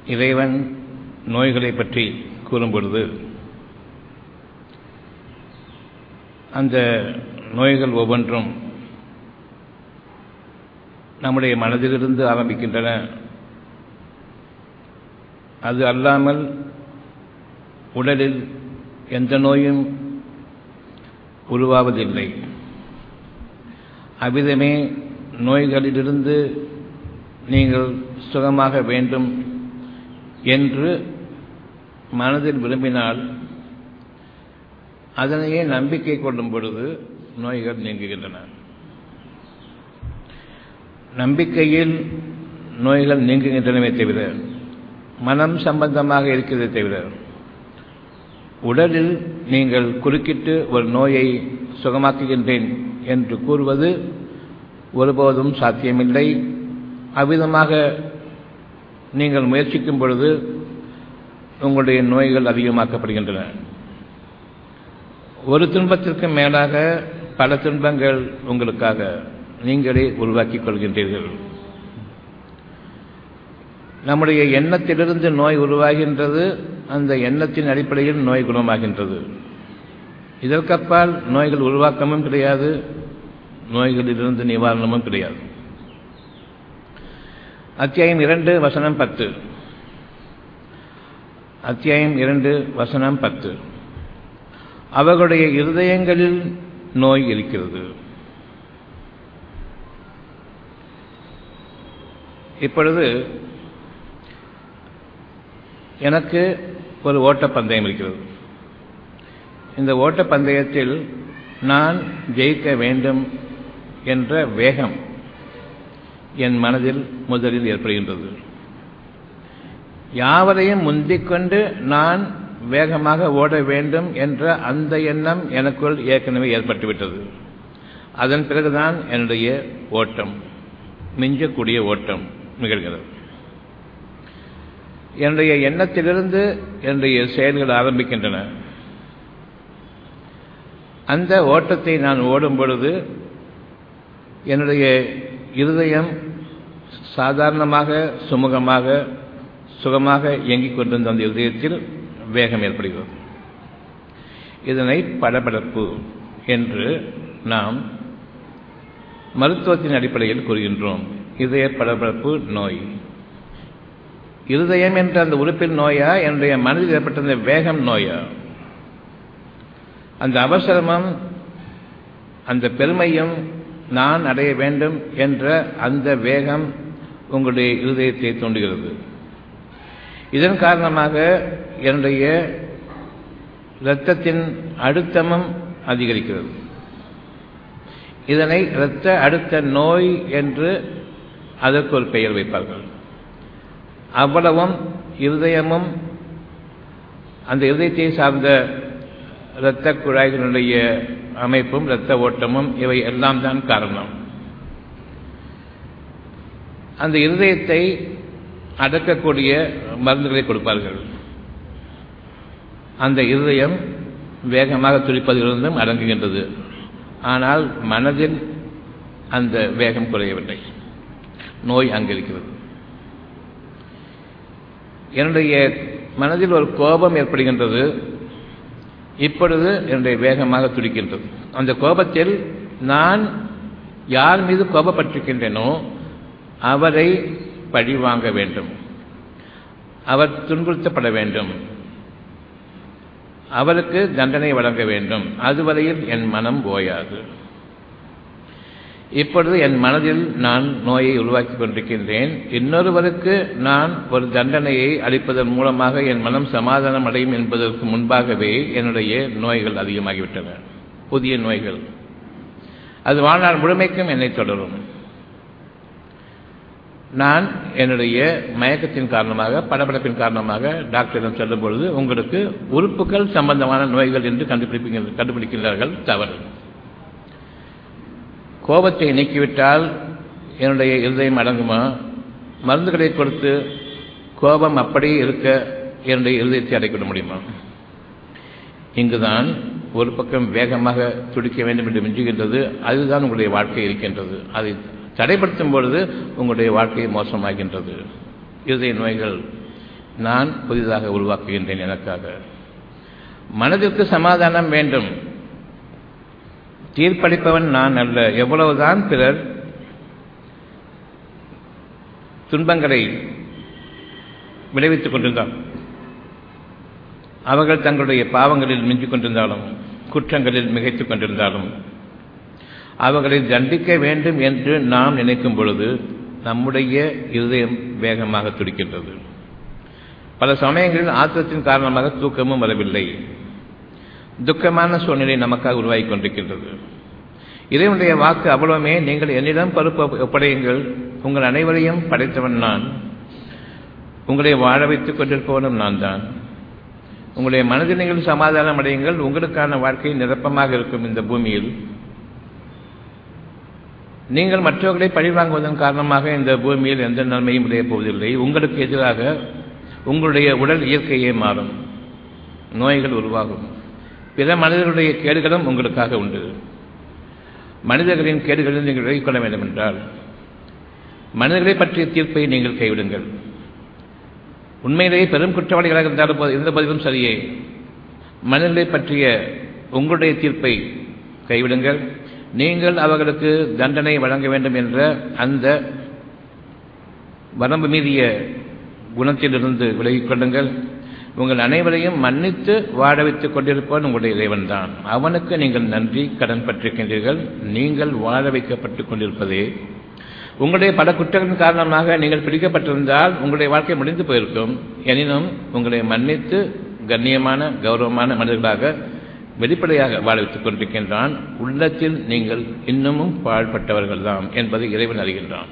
இறைவன் நோய்களை பற்றி கூறும் பொழுது அந்த நோய்கள் ஒவ்வொன்றும் நம்முடைய மனதிலிருந்து ஆரம்பிக்கின்றன அது அல்லாமல் உடலில் எந்த நோயும் உருவாவதில்லை அவ்விதமே நோய்களிலிருந்து நீங்கள் சுகமாக வேண்டும் என்று மனதில் விரும்பினால் அதனையே நம்பிக்கை கொள்ளும் பொழுது நோய்கள் நீங்குகின்றன நம்பிக்கையில் நோய்கள் நீங்குகின்றனவே தவிர மனம் சம்பந்தமாக இருக்கிறதே தவிர உடலில் நீங்கள் குறுக்கிட்டு ஒரு நோயை சுகமாக்குகின்றேன் என்று கூறுவது ஒருபோதும் சாத்தியமில்லை அவ்விதமாக நீங்கள் முயற்சிக்கும் பொழுது உங்களுடைய நோய்கள் அதிகமாக்கப்படுகின்றன ஒரு துன்பத்திற்கு மேலாக பல துன்பங்கள் உங்களுக்காக நீங்களே உருவாக்கிக் கொள்கின்றீர்கள் நம்முடைய எண்ணத்திலிருந்து நோய் உருவாகின்றது அந்த எண்ணத்தின் அடிப்படையில் நோய் குணமாகின்றது இதற்கப்பால் நோய்கள் உருவாக்கமும் கிடையாது நோய்களிலிருந்து நிவாரணமும் கிடையாது அத்தியாயம் இரண்டு வசனம் பத்து அத்தியாயம் இரண்டு வசனம் பத்து அவர்களுடைய இருதயங்களில் நோய் இருக்கிறது இப்பொழுது எனக்கு ஒரு ஓட்டப்பந்தயம் இருக்கிறது இந்த ஓட்டப்பந்தயத்தில் நான் ஜெயிக்க வேண்டும் என்ற வேகம் என் மனதில் முதலில் ஏற்படுகின்றது யாவரையும் முந்திக்கொண்டு நான் வேகமாக ஓட வேண்டும் என்ற அந்த எண்ணம் எனக்குள் ஏற்கனவே ஏற்பட்டுவிட்டது அதன் பிறகுதான் என்னுடைய ஓட்டம் மிஞ்சக்கூடிய ஓட்டம் நிகழ்கிறது என்னுடைய எண்ணத்திலிருந்து என்னுடைய செயல்கள் ஆரம்பிக்கின்றன அந்த ஓட்டத்தை நான் ஓடும் பொழுது என்னுடைய இருதயம் சாதாரணமாக சுமூகமாக சுகமாக இயங்கிக் கொண்டிருந்த அந்த இதயத்தில் வேகம் ஏற்படுகிறது இதனை படபடப்பு என்று நாம் மருத்துவத்தின் அடிப்படையில் கூறுகின்றோம் இதய படபடப்பு நோய் இருதயம் என்ற அந்த உறுப்பில் நோயா என்னுடைய மனதில் ஏற்பட்ட அந்த வேகம் நோயா அந்த அவசரமும் அந்த பெருமையும் நான் அடைய வேண்டும் என்ற அந்த வேகம் உங்களுடைய இருதயத்தை தூண்டுகிறது இதன் காரணமாக என்னுடைய இரத்தத்தின் அழுத்தமும் அதிகரிக்கிறது இதனை இரத்த அழுத்த நோய் என்று அதற்கு ஒரு பெயர் வைப்பார்கள் அவ்வளவும் இருதயமும் அந்த இருதயத்தை சார்ந்த இரத்த குழாய்களுடைய அமைப்பும் இரத்த ஓட்டமும் இவை எல்லாம் தான் காரணம் அந்த இருதயத்தை அடக்கக்கூடிய மருந்துகளை கொடுப்பார்கள் அந்த இருதயம் வேகமாக துடிப்பதிலிருந்தும் அடங்குகின்றது ஆனால் மனதில் அந்த வேகம் குறையவில்லை நோய் அங்கிருக்கிறது என்னுடைய மனதில் ஒரு கோபம் ஏற்படுகின்றது இப்பொழுது என்னுடைய வேகமாக துடிக்கின்றது அந்த கோபத்தில் நான் யார் மீது கோபப்பட்டிருக்கின்றேனோ அவரை பழி வாங்க வேண்டும் அவர் துன்புறுத்தப்பட வேண்டும் அவருக்கு தண்டனை வழங்க வேண்டும் அதுவரையில் என் மனம் ஓயாது இப்பொழுது என் மனதில் நான் நோயை உருவாக்கி கொண்டிருக்கின்றேன் இன்னொருவருக்கு நான் ஒரு தண்டனையை அளிப்பதன் மூலமாக என் மனம் சமாதானம் அடையும் என்பதற்கு முன்பாகவே என்னுடைய நோய்கள் அதிகமாகிவிட்டன புதிய நோய்கள் அது வாழ்நாள் முழுமைக்கும் என்னை தொடரும் நான் என்னுடைய மயக்கத்தின் காரணமாக படபடப்பின் காரணமாக டாக்டரிடம் செல்லும் பொழுது உங்களுக்கு உறுப்புகள் சம்பந்தமான நோய்கள் என்று கண்டுபிடிப்பீங்க கண்டுபிடிக்கிறார்கள் தவறு கோபத்தை நீக்கிவிட்டால் என்னுடைய இருதயம் அடங்குமா மருந்துகளை கொடுத்து கோபம் அப்படியே இருக்க என்னுடைய இருதயத்தை அடைக்கிட முடியுமா இங்குதான் ஒரு பக்கம் வேகமாக துடிக்க வேண்டும் என்று மிஞ்சுகின்றது அதுதான் உங்களுடைய வாழ்க்கை இருக்கின்றது அதை தடைப்படுத்தும் பொழுது உங்களுடைய வாழ்க்கை மோசமாகின்றது இருதய நோய்கள் நான் புதிதாக உருவாக்குகின்றேன் எனக்காக மனதிற்கு சமாதானம் வேண்டும் தீர்ப்பளிப்பவன் நான் அல்ல எவ்வளவுதான் பிறர் துன்பங்களை விளைவித்துக் கொண்டிருந்தால் அவர்கள் தங்களுடைய பாவங்களில் மிஞ்சிக் கொண்டிருந்தாலும் குற்றங்களில் மிகைத்துக் கொண்டிருந்தாலும் அவர்களை தண்டிக்க வேண்டும் என்று நாம் நினைக்கும் பொழுது நம்முடைய இருதயம் வேகமாக துடிக்கின்றது பல சமயங்களில் ஆத்திரத்தின் காரணமாக தூக்கமும் வரவில்லை துக்கமான சூழ்நிலை நமக்காக உருவாகி கொண்டிருக்கின்றது இறைவனுடைய வாக்கு அவ்வளவுமே நீங்கள் என்னிடம் பருப்பு ஒப்படையுங்கள் உங்கள் அனைவரையும் படைத்தவன் நான் உங்களை வாழ வைத்துக் கொண்டிருப்பவனும் நான் தான் உங்களுடைய மனதில் நீங்கள் சமாதானம் அடையுங்கள் உங்களுக்கான வாழ்க்கை நிரப்பமாக இருக்கும் இந்த பூமியில் நீங்கள் மற்றவர்களை பழிவாங்குவதன் காரணமாக இந்த பூமியில் எந்த நன்மையும் விளையப் போவதில்லை உங்களுக்கு எதிராக உங்களுடைய உடல் இயற்கையே மாறும் நோய்கள் உருவாகும் பிற மனிதர்களுடைய கேடுகளும் உங்களுக்காக உண்டு மனிதர்களின் கேடுகளில் நீங்கள் விலகிக் கொள்ள வேண்டும் என்றால் மனிதர்களை பற்றிய தீர்ப்பை நீங்கள் கைவிடுங்கள் உண்மையிலேயே பெரும் குற்றவாளிகளாக இருந்தாலும் இருந்த போதிலும் சரியே மனிதர்களை பற்றிய உங்களுடைய தீர்ப்பை கைவிடுங்கள் நீங்கள் அவர்களுக்கு தண்டனை வழங்க வேண்டும் என்ற அந்த வரம்பு மீறிய குணத்திலிருந்து விலகிக் கொள்ளுங்கள் உங்கள் அனைவரையும் மன்னித்து வாழ வைத்துக் கொண்டிருப்பவன் உங்களுடைய இறைவன் தான் அவனுக்கு நீங்கள் நன்றி கடன் பற்றிருக்கின்றீர்கள் நீங்கள் வாழ வைக்கப்பட்டுக் கொண்டிருப்பதே உங்களுடைய பல குற்றங்களின் காரணமாக நீங்கள் பிடிக்கப்பட்டிருந்தால் உங்களுடைய வாழ்க்கை முடிந்து போயிருக்கும் எனினும் உங்களை மன்னித்து கண்ணியமான கௌரவமான மனிதர்களாக வெளிப்படையாக வாழ வைத்துக் கொண்டிருக்கின்றான் உள்ளத்தில் நீங்கள் இன்னமும் பாழ்பட்டவர்கள் தான் என்பதை இறைவன் அறிகின்றான்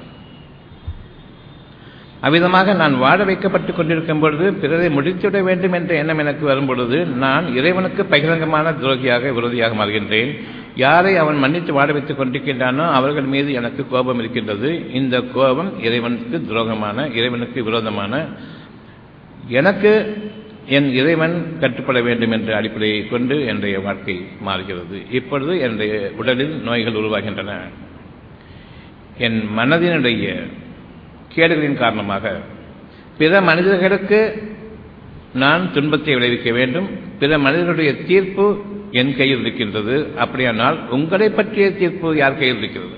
அவ்விதமாக நான் வாழ வைக்கப்பட்டுக் கொண்டிருக்கும் பொழுது பிறரை முடித்துவிட வேண்டும் என்ற எண்ணம் எனக்கு வரும்பொழுது நான் இறைவனுக்கு பகிரங்கமான துரோகியாக விரோதியாக மாறுகின்றேன் யாரை அவன் மன்னித்து வாழ வைத்துக் கொண்டிருக்கின்றானோ அவர்கள் மீது எனக்கு கோபம் இருக்கின்றது இந்த கோபம் இறைவனுக்கு துரோகமான இறைவனுக்கு விரோதமான எனக்கு என் இறைவன் கட்டுப்பட வேண்டும் என்ற அடிப்படையை கொண்டு என்னுடைய வாழ்க்கை மாறுகிறது இப்பொழுது என்னுடைய உடலில் நோய்கள் உருவாகின்றன என் மனதினுடைய கேடுகளின் காரணமாக பிற மனிதர்களுக்கு நான் துன்பத்தை விளைவிக்க வேண்டும் பிற மனிதர்களுடைய தீர்ப்பு என் கையில் இருக்கின்றது அப்படியானால் உங்களை பற்றிய தீர்ப்பு யார் கையில் இருக்கிறது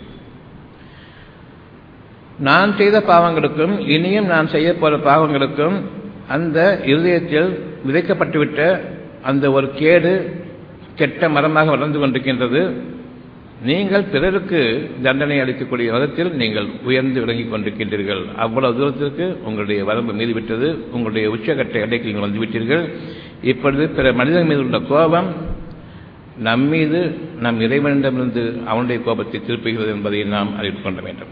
நான் செய்த பாவங்களுக்கும் இனியும் நான் செய்ய போற பாவங்களுக்கும் அந்த இருதயத்தில் விதைக்கப்பட்டுவிட்ட அந்த ஒரு கேடு கெட்ட மரமாக வளர்ந்து கொண்டிருக்கின்றது நீங்கள் பிறருக்கு தண்டனை அளிக்கக்கூடிய விதத்தில் நீங்கள் உயர்ந்து விளங்கிக் கொண்டிருக்கின்றீர்கள் அவ்வளவு தூரத்திற்கு உங்களுடைய வரம்பு மீறிவிட்டது உங்களுடைய உச்சகட்ட எல்லைக்கு நீங்கள் வந்துவிட்டீர்கள் இப்பொழுது பிற மனிதன் மீது உள்ள கோபம் நம் மீது நம் இறைவனிடமிருந்து அவனுடைய கோபத்தை திருப்புகிறது என்பதை நாம் அறிந்து கொள்ள வேண்டும்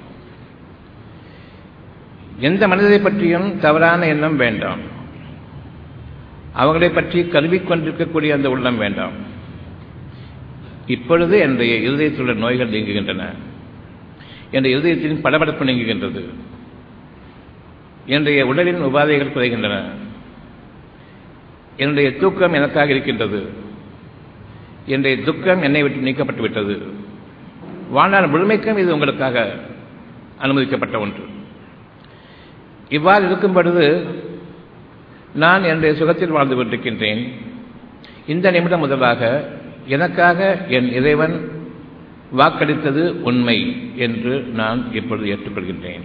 எந்த மனிதரை பற்றியும் தவறான எண்ணம் வேண்டாம் அவர்களை பற்றி கருவிக் கொண்டிருக்கக்கூடிய அந்த உள்ளம் வேண்டாம் இப்பொழுது என்னுடைய இருதயத்தில் உள்ள நோய்கள் நீங்குகின்றன என்ற இருதயத்தின் படபடப்பு நீங்குகின்றது என்னுடைய உடலின் உபாதைகள் குறைகின்றன என்னுடைய தூக்கம் எனக்காக இருக்கின்றது என்னுடைய துக்கம் என்னை விட்டு நீக்கப்பட்டு விட்டது வாழ்நாள் முழுமைக்கும் இது உங்களுக்காக அனுமதிக்கப்பட்ட ஒன்று இவ்வாறு இருக்கும் பொழுது நான் என்னுடைய சுகத்தில் வாழ்ந்து கொண்டிருக்கின்றேன் இந்த நிமிடம் முதலாக எனக்காக என் இறைவன் வாக்களித்தது உண்மை என்று நான் இப்பொழுது ஏற்றுக்கொள்கின்றேன்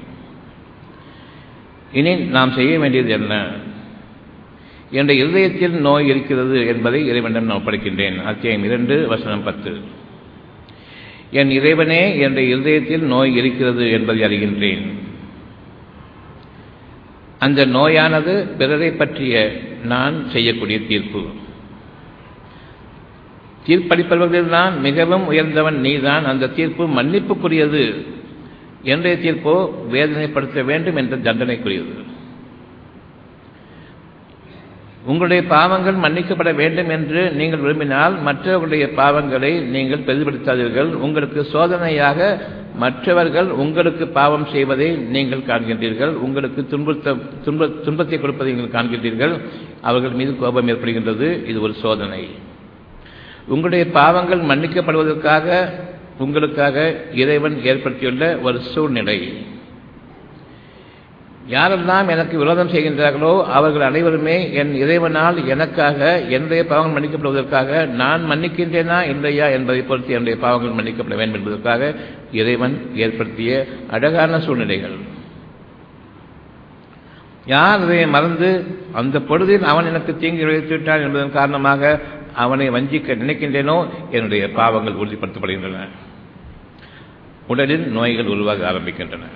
இனி நாம் செய்ய வேண்டியது என்ன என்ற இருதயத்தில் நோய் இருக்கிறது என்பதை இறைவனிடம் நான் ஒப்படைக்கின்றேன் அத்தியாயம் இரண்டு வசனம் பத்து என் இறைவனே என்ற இருதயத்தில் நோய் இருக்கிறது என்பதை அறிகின்றேன் அந்த நோயானது பிறரை பற்றிய நான் செய்யக்கூடிய தீர்ப்பு தீர்ப்பளிப்பவர்களில் நான் மிகவும் உயர்ந்தவன் நீதான் அந்த தீர்ப்பு மன்னிப்புக்குரியது என்றைய தீர்ப்போ வேதனைப்படுத்த வேண்டும் என்ற தண்டனைக்குரியது உங்களுடைய பாவங்கள் மன்னிக்கப்பட வேண்டும் என்று நீங்கள் விரும்பினால் மற்றவர்களுடைய பாவங்களை நீங்கள் பெரிதுபடுத்தாதீர்கள் உங்களுக்கு சோதனையாக மற்றவர்கள் உங்களுக்கு பாவம் செய்வதை நீங்கள் காண்கின்றீர்கள் உங்களுக்கு துன்புறுத்த துன்ப துன்பத்தை கொடுப்பதை நீங்கள் காண்கின்றீர்கள் அவர்கள் மீது கோபம் ஏற்படுகின்றது இது ஒரு சோதனை உங்களுடைய பாவங்கள் மன்னிக்கப்படுவதற்காக உங்களுக்காக இறைவன் ஏற்படுத்தியுள்ள ஒரு சூழ்நிலை யாரெல்லாம் எனக்கு விரோதம் செய்கின்றார்களோ அவர்கள் அனைவருமே என் இறைவனால் எனக்காக என்னுடைய பாவங்கள் மன்னிக்கப்படுவதற்காக நான் மன்னிக்கின்றேனா இல்லையா என்பதை பொறுத்து என்னுடைய பாவங்கள் மன்னிக்கப்பட வேண்டும் என்பதற்காக இறைவன் ஏற்படுத்திய அழகான சூழ்நிலைகள் யார் அதை மறந்து அந்த பொழுதில் அவன் எனக்கு தீங்கு விளைவித்து விட்டான் என்பதன் காரணமாக அவனை வஞ்சிக்க நினைக்கின்றேனோ என்னுடைய பாவங்கள் உறுதிப்படுத்தப்படுகின்றன உடலில் நோய்கள் உருவாக ஆரம்பிக்கின்றன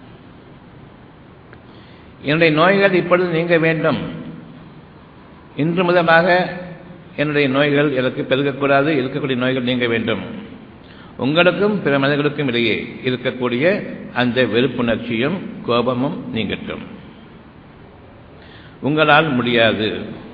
என்னுடைய நோய்கள் இப்பொழுது நீங்க வேண்டும் இன்று முதலாக என்னுடைய நோய்கள் எனக்கு பெருகக்கூடாது இருக்கக்கூடிய நோய்கள் நீங்க வேண்டும் உங்களுக்கும் பிற மனிதர்களுக்கும் இடையே இருக்கக்கூடிய அந்த வெறுப்புணர்ச்சியும் கோபமும் நீங்கட்டும் உங்களால் முடியாது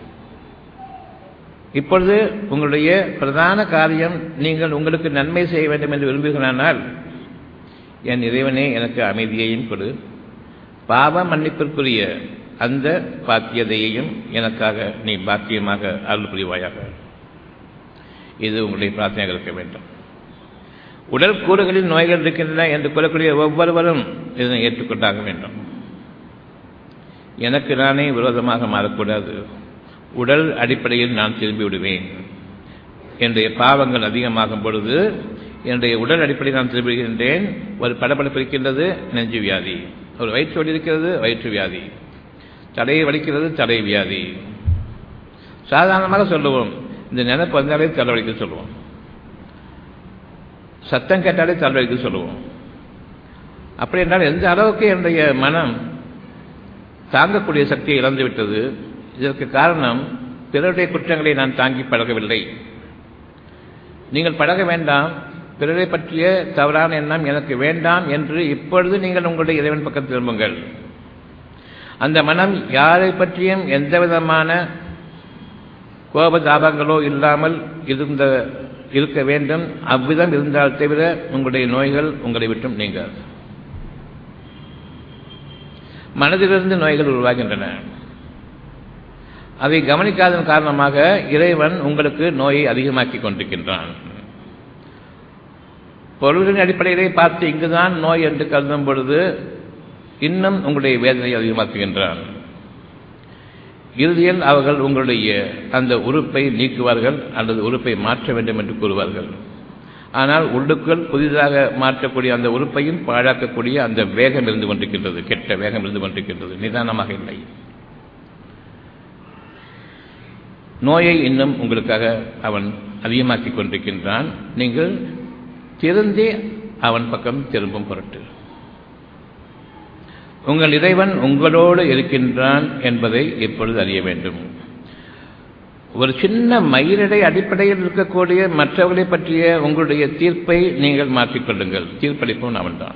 இப்பொழுது உங்களுடைய பிரதான காரியம் நீங்கள் உங்களுக்கு நன்மை செய்ய வேண்டும் என்று விரும்புகிறானால் என் இறைவனே எனக்கு அமைதியையும் கொடு பாவ மன்னிப்பிற்குரிய அந்த பாக்கியதையையும் எனக்காக நீ பாக்கியமாக அருள் புரிவாயாக இது உங்களுடைய பிரார்த்தனையாக இருக்க வேண்டும் உடல் கூறுகளில் நோய்கள் இருக்கின்றன என்று கூறக்கூடிய ஒவ்வொருவரும் இதனை ஏற்றுக்கொண்டாக வேண்டும் எனக்கு நானே விரோதமாக மாறக்கூடாது உடல் அடிப்படையில் நான் திரும்பி விடுவேன் என்னுடைய பாவங்கள் அதிகமாகும் பொழுது என்னுடைய உடல் அடிப்படையில் நான் திரும்புகின்றேன் ஒரு படப்படப்பு இருக்கின்றது நெஞ்சு வியாதி ஒரு வயிற்று வலி இருக்கிறது வயிற்று வியாதி தடையை வலிக்கிறது தடை வியாதி சாதாரணமாக சொல்லுவோம் இந்த நினைப்பு வந்தாலே தலைவலிக்க சொல்லுவோம் சத்தம் கேட்டாலே தலைவலிக்க சொல்லுவோம் அப்படி என்றால் எந்த அளவுக்கு என்னுடைய மனம் தாங்கக்கூடிய சக்தியை இழந்துவிட்டது இதற்கு காரணம் பிறருடைய குற்றங்களை நான் தாங்கி பழகவில்லை நீங்கள் பழக வேண்டாம் பிறரை பற்றிய தவறான எண்ணம் எனக்கு வேண்டாம் என்று இப்பொழுது நீங்கள் உங்களுடைய இறைவன் பக்கம் திரும்புங்கள் அந்த மனம் யாரை பற்றியும் எந்த விதமான கோபதாபங்களோ இல்லாமல் இருந்த இருக்க வேண்டும் அவ்விதம் இருந்தால் தவிர உங்களுடைய நோய்கள் உங்களை விட்டும் நீங்காது மனதிலிருந்து நோய்கள் உருவாகின்றன அதை கவனிக்காதன் காரணமாக இறைவன் உங்களுக்கு நோயை அதிகமாக்கி கொண்டிருக்கின்றான் பொருளின் அடிப்படையிலே பார்த்து இங்குதான் நோய் என்று கருதும் பொழுது இன்னும் உங்களுடைய வேதனையை அதிகமாக்குகின்றான் இறுதியில் அவர்கள் உங்களுடைய அந்த உறுப்பை நீக்குவார்கள் அல்லது உறுப்பை மாற்ற வேண்டும் என்று கூறுவார்கள் ஆனால் உள்ளுக்குள் புதிதாக மாற்றக்கூடிய அந்த உறுப்பையும் பாழாக்கக்கூடிய அந்த வேகம் இருந்து கொண்டிருக்கின்றது கெட்ட வேகம் இருந்து கொண்டிருக்கின்றது நிதானமாக இல்லை நோயை இன்னும் உங்களுக்காக அவன் அதிகமாக்கிக் கொண்டிருக்கின்றான் நீங்கள் திருந்தே அவன் பக்கம் திரும்பும் பொருட்டு உங்கள் இறைவன் உங்களோடு இருக்கின்றான் என்பதை இப்பொழுது அறிய வேண்டும் ஒரு சின்ன மயிரிடை அடிப்படையில் இருக்கக்கூடிய மற்றவர்களை பற்றிய உங்களுடைய தீர்ப்பை நீங்கள் மாற்றிக்கொள்ளுங்கள் தீர்ப்பளிப்பவன் அவன்தான்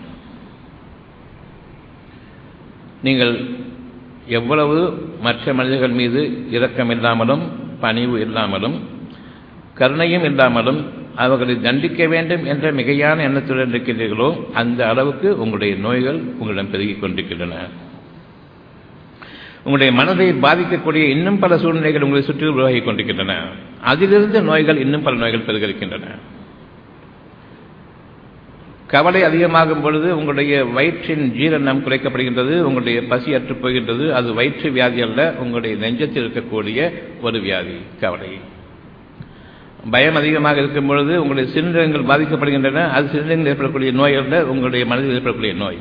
நீங்கள் எவ்வளவு மற்ற மனிதர்கள் மீது இரக்கம் இல்லாமலும் பணிவு இல்லாமலும் கருணையும் இல்லாமலும் அவர்களை தண்டிக்க வேண்டும் என்ற மிகையான எண்ணத்துடன் இருக்கின்றீர்களோ அந்த அளவுக்கு உங்களுடைய நோய்கள் உங்களிடம் பெருகிக் கொண்டிருக்கின்றன உங்களுடைய மனதை பாதிக்கக்கூடிய இன்னும் பல சூழ்நிலைகள் உங்களை சுற்றி உருவாகிக் கொண்டிருக்கின்றன அதிலிருந்து நோய்கள் இன்னும் பல நோய்கள் பெருகிருக்கின்றன கவலை அதிகமாகும் பொழுது உங்களுடைய வயிற்றின் ஜீரணம் குறைக்கப்படுகின்றது உங்களுடைய பசி அற்று போகின்றது அது வயிற்று வியாதி அல்ல உங்களுடைய நெஞ்சத்தில் இருக்கக்கூடிய ஒரு வியாதி கவலை பயம் அதிகமாக இருக்கும் பொழுது உங்களுடைய சிறுநீரகங்கள் பாதிக்கப்படுகின்றன அது சிறுநீரகங்கள் ஏற்படக்கூடிய நோய் அல்ல உங்களுடைய மனதில் ஏற்படக்கூடிய நோய்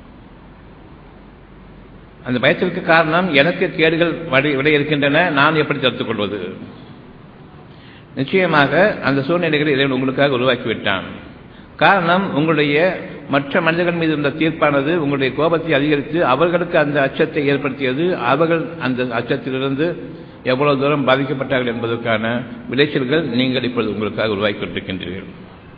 அந்த பயத்திற்கு காரணம் எனக்கு கேடுகள் வடை விட இருக்கின்றன நான் எப்படி தடுத்துக் கொள்வது நிச்சயமாக அந்த சூழ்நிலைகளை இறைவன் உங்களுக்காக உருவாக்கிவிட்டான் காரணம் உங்களுடைய மற்ற மனிதர்கள் மீது இருந்த தீர்ப்பானது உங்களுடைய கோபத்தை அதிகரித்து அவர்களுக்கு அந்த அச்சத்தை ஏற்படுத்தியது அவர்கள் அந்த அச்சத்திலிருந்து எவ்வளவு தூரம் பாதிக்கப்பட்டார்கள் என்பதற்கான விளைச்சல்கள் நீங்கள் இப்பொழுது உங்களுக்காக உருவாக்கி கொண்டிருக்கின்றீர்கள்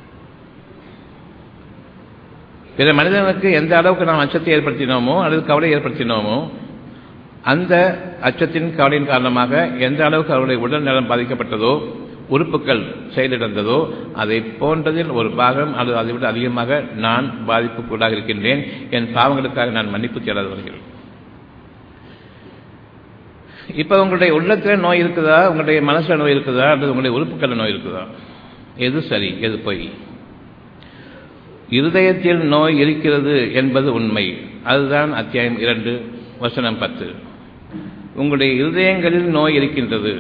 பிற மனிதனுக்கு எந்த அளவுக்கு நாம் அச்சத்தை ஏற்படுத்தினோமோ அல்லது கவலை ஏற்படுத்தினோமோ அந்த அச்சத்தின் கவலையின் காரணமாக எந்த அளவுக்கு அவருடைய உடல் நலம் பாதிக்கப்பட்டதோ உறுப்புகள் செயலிழந்ததோ அதை போன்றதில் ஒரு பாகம் அல்லது அதை விட அதிகமாக நான் பாதிப்புக்குள்ளாக இருக்கின்றேன் என் பாவங்களுக்காக நான் மன்னிப்பு தேடாது வருகிறேன் இப்ப உங்களுடைய உள்ளத்துல நோய் இருக்குதா உங்களுடைய மனசுல நோய் இருக்குதா அல்லது உங்களுடைய உறுப்புக்கள் நோய் இருக்குதா எது சரி எது பொய் இருதயத்தில் நோய் இருக்கிறது என்பது உண்மை அதுதான் அத்தியாயம் இரண்டு வசனம் பத்து உங்களுடைய இருதயங்களில் நோய் இருக்கின்றது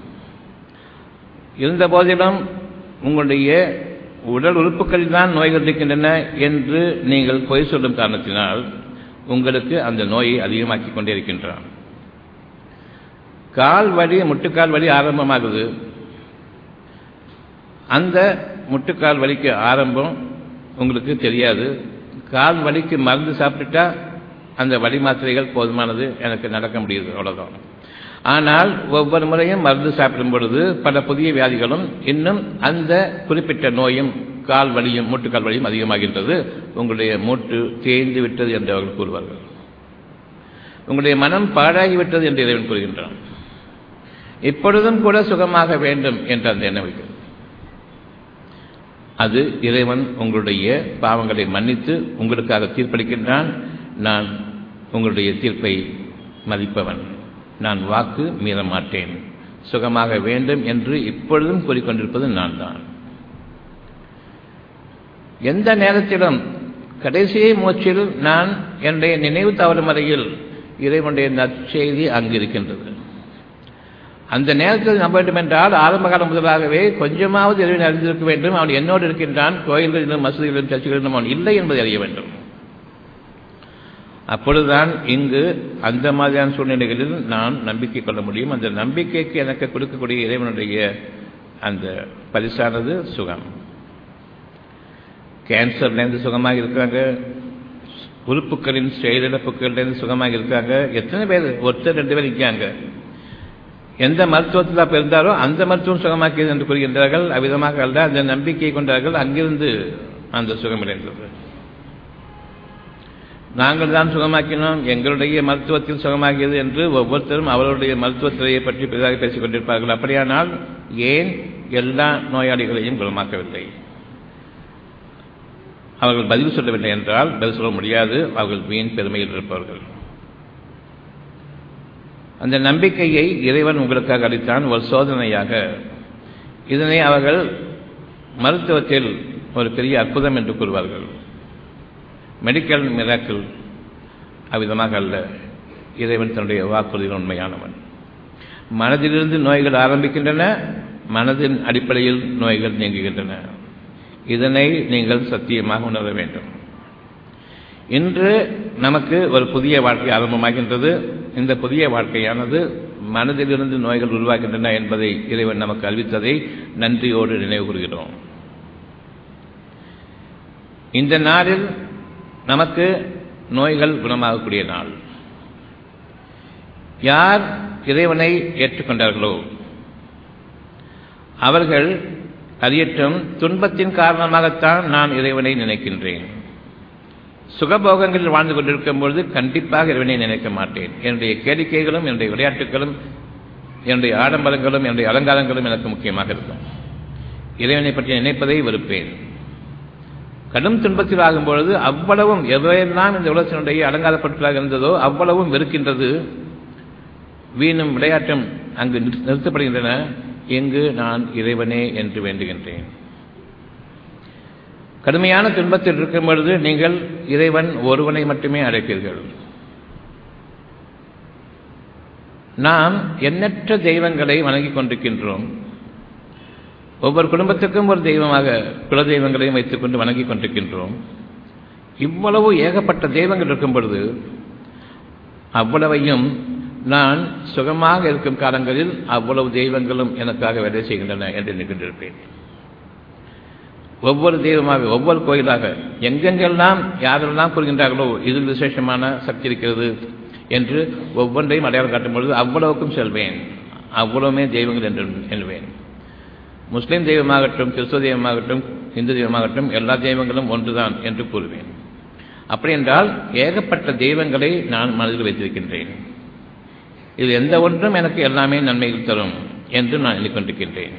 இருந்த போதிலும் உங்களுடைய உடல் உறுப்புகளில் தான் நோய்கள் இருக்கின்றன என்று நீங்கள் பொய் சொல்லும் காரணத்தினால் உங்களுக்கு அந்த நோயை அதிகமாக்கி கொண்டே இருக்கின்றான் கால் வலி முட்டுக்கால் வலி ஆரம்பமாகுது அந்த முட்டுக்கால் வலிக்கு ஆரம்பம் உங்களுக்கு தெரியாது கால் வலிக்கு மருந்து சாப்பிட்டுட்டா அந்த வலி மாத்திரைகள் போதுமானது எனக்கு நடக்க முடியுது அவ்வளோதான் ஆனால் ஒவ்வொரு முறையும் மருந்து சாப்பிடும் பொழுது பல புதிய வியாதிகளும் இன்னும் அந்த குறிப்பிட்ட நோயும் கால் வலியும் மூட்டுக்கால் வலியும் அதிகமாகின்றது உங்களுடைய மூட்டு தேய்ந்து விட்டது என்று அவர்கள் கூறுவார்கள் உங்களுடைய மனம் பாழாகிவிட்டது என்று இறைவன் கூறுகின்றான் இப்பொழுதும் கூட சுகமாக வேண்டும் என்று அந்த எண்ணம் வைக்கிறது அது இறைவன் உங்களுடைய பாவங்களை மன்னித்து உங்களுக்காக தீர்ப்பளிக்கின்றான் நான் உங்களுடைய தீர்ப்பை மதிப்பவன் நான் வாக்கு மீற மாட்டேன் சுகமாக வேண்டும் என்று இப்பொழுதும் கூறிக்கொண்டிருப்பது நான் தான் எந்த நேரத்திலும் கடைசி மூச்சில் நான் என்னுடைய நினைவு தவறும் வரையில் இறைவனுடைய நற்செய்தி அங்கு இருக்கின்றது அந்த நேரத்தில் நம்ப வேண்டும் என்றால் ஆரம்ப காலம் முதலாகவே கொஞ்சமாவது இறைவன் அறிந்திருக்க வேண்டும் அவன் என்னோடு இருக்கின்றான் கோயில்களிலும் மசூதிகளிலும் சர்ச்சைகளிலும் அவன் இல்லை என்பதை அறிய வேண்டும் அப்பொழுதுதான் இங்கு அந்த மாதிரியான சூழ்நிலைகளில் நான் நம்பிக்கை கொள்ள முடியும் அந்த நம்பிக்கைக்கு எனக்கு கொடுக்கக்கூடிய இறைவனுடைய அந்த பரிசானது சுகம் கேன்சர்லேருந்து சுகமாக இருக்காங்க உறுப்புகளின் செயலிழப்புகள்லேருந்து சுகமாக இருக்காங்க எத்தனை பேர் ஒருத்தர் ரெண்டு பேர் இருக்காங்க எந்த மருத்துவத்தில் அப்போ இருந்தாரோ அந்த மருத்துவம் சுகமாக்கியது என்று கூறுகின்றார்கள் அவ்விதமாக அல்ல அந்த நம்பிக்கை கொண்டார்கள் அங்கிருந்து அந்த சுகம் இணைந்தது நாங்கள் தான் சுகமாக்கினோம் எங்களுடைய மருத்துவத்தில் சுகமாகியது என்று ஒவ்வொருத்தரும் அவர்களுடைய மருத்துவத்துறையை பற்றி பெரிதாக பேசிக் கொண்டிருப்பார்கள் அப்படியானால் ஏன் எல்லா நோயாளிகளையும் குணமாக்கவில்லை அவர்கள் பதில் சொல்லவில்லை என்றால் பதில் சொல்ல முடியாது அவர்கள் வீண் பெருமையில் இருப்பவர்கள் அந்த நம்பிக்கையை இறைவன் உங்களுக்காக அளித்தான் ஒரு சோதனையாக இதனை அவர்கள் மருத்துவத்தில் ஒரு பெரிய அற்புதம் என்று கூறுவார்கள் மெடிக்கல் மிராக்கிள் அவ்விதமாக அல்ல இறைவன் தன்னுடைய வாக்குறுதியில் உண்மையானவன் மனதிலிருந்து நோய்கள் ஆரம்பிக்கின்றன மனதின் அடிப்படையில் நோய்கள் நீங்குகின்றன இதனை நீங்கள் சத்தியமாக உணர வேண்டும் இன்று நமக்கு ஒரு புதிய வாழ்க்கை ஆரம்பமாகின்றது இந்த புதிய வாழ்க்கையானது மனதிலிருந்து நோய்கள் உருவாகின்றன என்பதை இறைவன் நமக்கு அறிவித்ததை நன்றியோடு நினைவு கூறுகிறோம் இந்த நாளில் நமக்கு நோய்கள் குணமாகக்கூடிய நாள் யார் இறைவனை ஏற்றுக்கொண்டார்களோ அவர்கள் அறியற்றும் துன்பத்தின் காரணமாகத்தான் நான் இறைவனை நினைக்கின்றேன் சுகபோகங்களில் வாழ்ந்து கொண்டிருக்கும் பொழுது கண்டிப்பாக இறைவனை நினைக்க மாட்டேன் என்னுடைய கேளிக்கைகளும் என்னுடைய விளையாட்டுகளும் என்னுடைய ஆடம்பரங்களும் என்னுடைய அலங்காரங்களும் எனக்கு முக்கியமாக இருக்கும் இறைவனை பற்றி நினைப்பதை வெறுப்பேன் கடும் துன்பத்தில் ஆகும் பொழுது அவ்வளவும் எவையெல்லாம் இந்த உலகத்தினுடைய அலங்கார பொருட்களாக இருந்ததோ அவ்வளவும் வெறுக்கின்றது வீணும் விளையாட்டும் அங்கு நிறுத்தப்படுகின்றன எங்கு நான் இறைவனே என்று வேண்டுகின்றேன் கடுமையான துன்பத்தில் இருக்கும் பொழுது நீங்கள் இறைவன் ஒருவனை மட்டுமே அழைப்பீர்கள் நாம் எண்ணற்ற தெய்வங்களை வணங்கிக் கொண்டிருக்கின்றோம் ஒவ்வொரு குடும்பத்துக்கும் ஒரு தெய்வமாக குல தெய்வங்களையும் வைத்துக்கொண்டு வணங்கிக் கொண்டிருக்கின்றோம் இவ்வளவு ஏகப்பட்ட தெய்வங்கள் இருக்கும் பொழுது அவ்வளவையும் நான் சுகமாக இருக்கும் காலங்களில் அவ்வளவு தெய்வங்களும் எனக்காக வேலை செய்கின்றன என்று நினைக்கின்றிருப்பேன் ஒவ்வொரு தெய்வமாக ஒவ்வொரு கோயிலாக எங்கெங்கெல்லாம் யாரெல்லாம் கூறுகின்றார்களோ இதில் விசேஷமான சக்தி இருக்கிறது என்று ஒவ்வொன்றையும் அடையாளம் காட்டும் பொழுது அவ்வளவுக்கும் செல்வேன் அவ்வளவுமே தெய்வங்கள் என்று எண்ணுவேன் முஸ்லீம் தெய்வமாகட்டும் கிறிஸ்துவ தெய்வமாகட்டும் இந்து தெய்வமாகட்டும் எல்லா தெய்வங்களும் ஒன்றுதான் என்று கூறுவேன் அப்படி என்றால் ஏகப்பட்ட தெய்வங்களை நான் மனதில் வைத்திருக்கின்றேன் இது எந்த ஒன்றும் எனக்கு எல்லாமே நன்மைகள் தரும் என்று நான் எண்ணிக்கொண்டிருக்கின்றேன்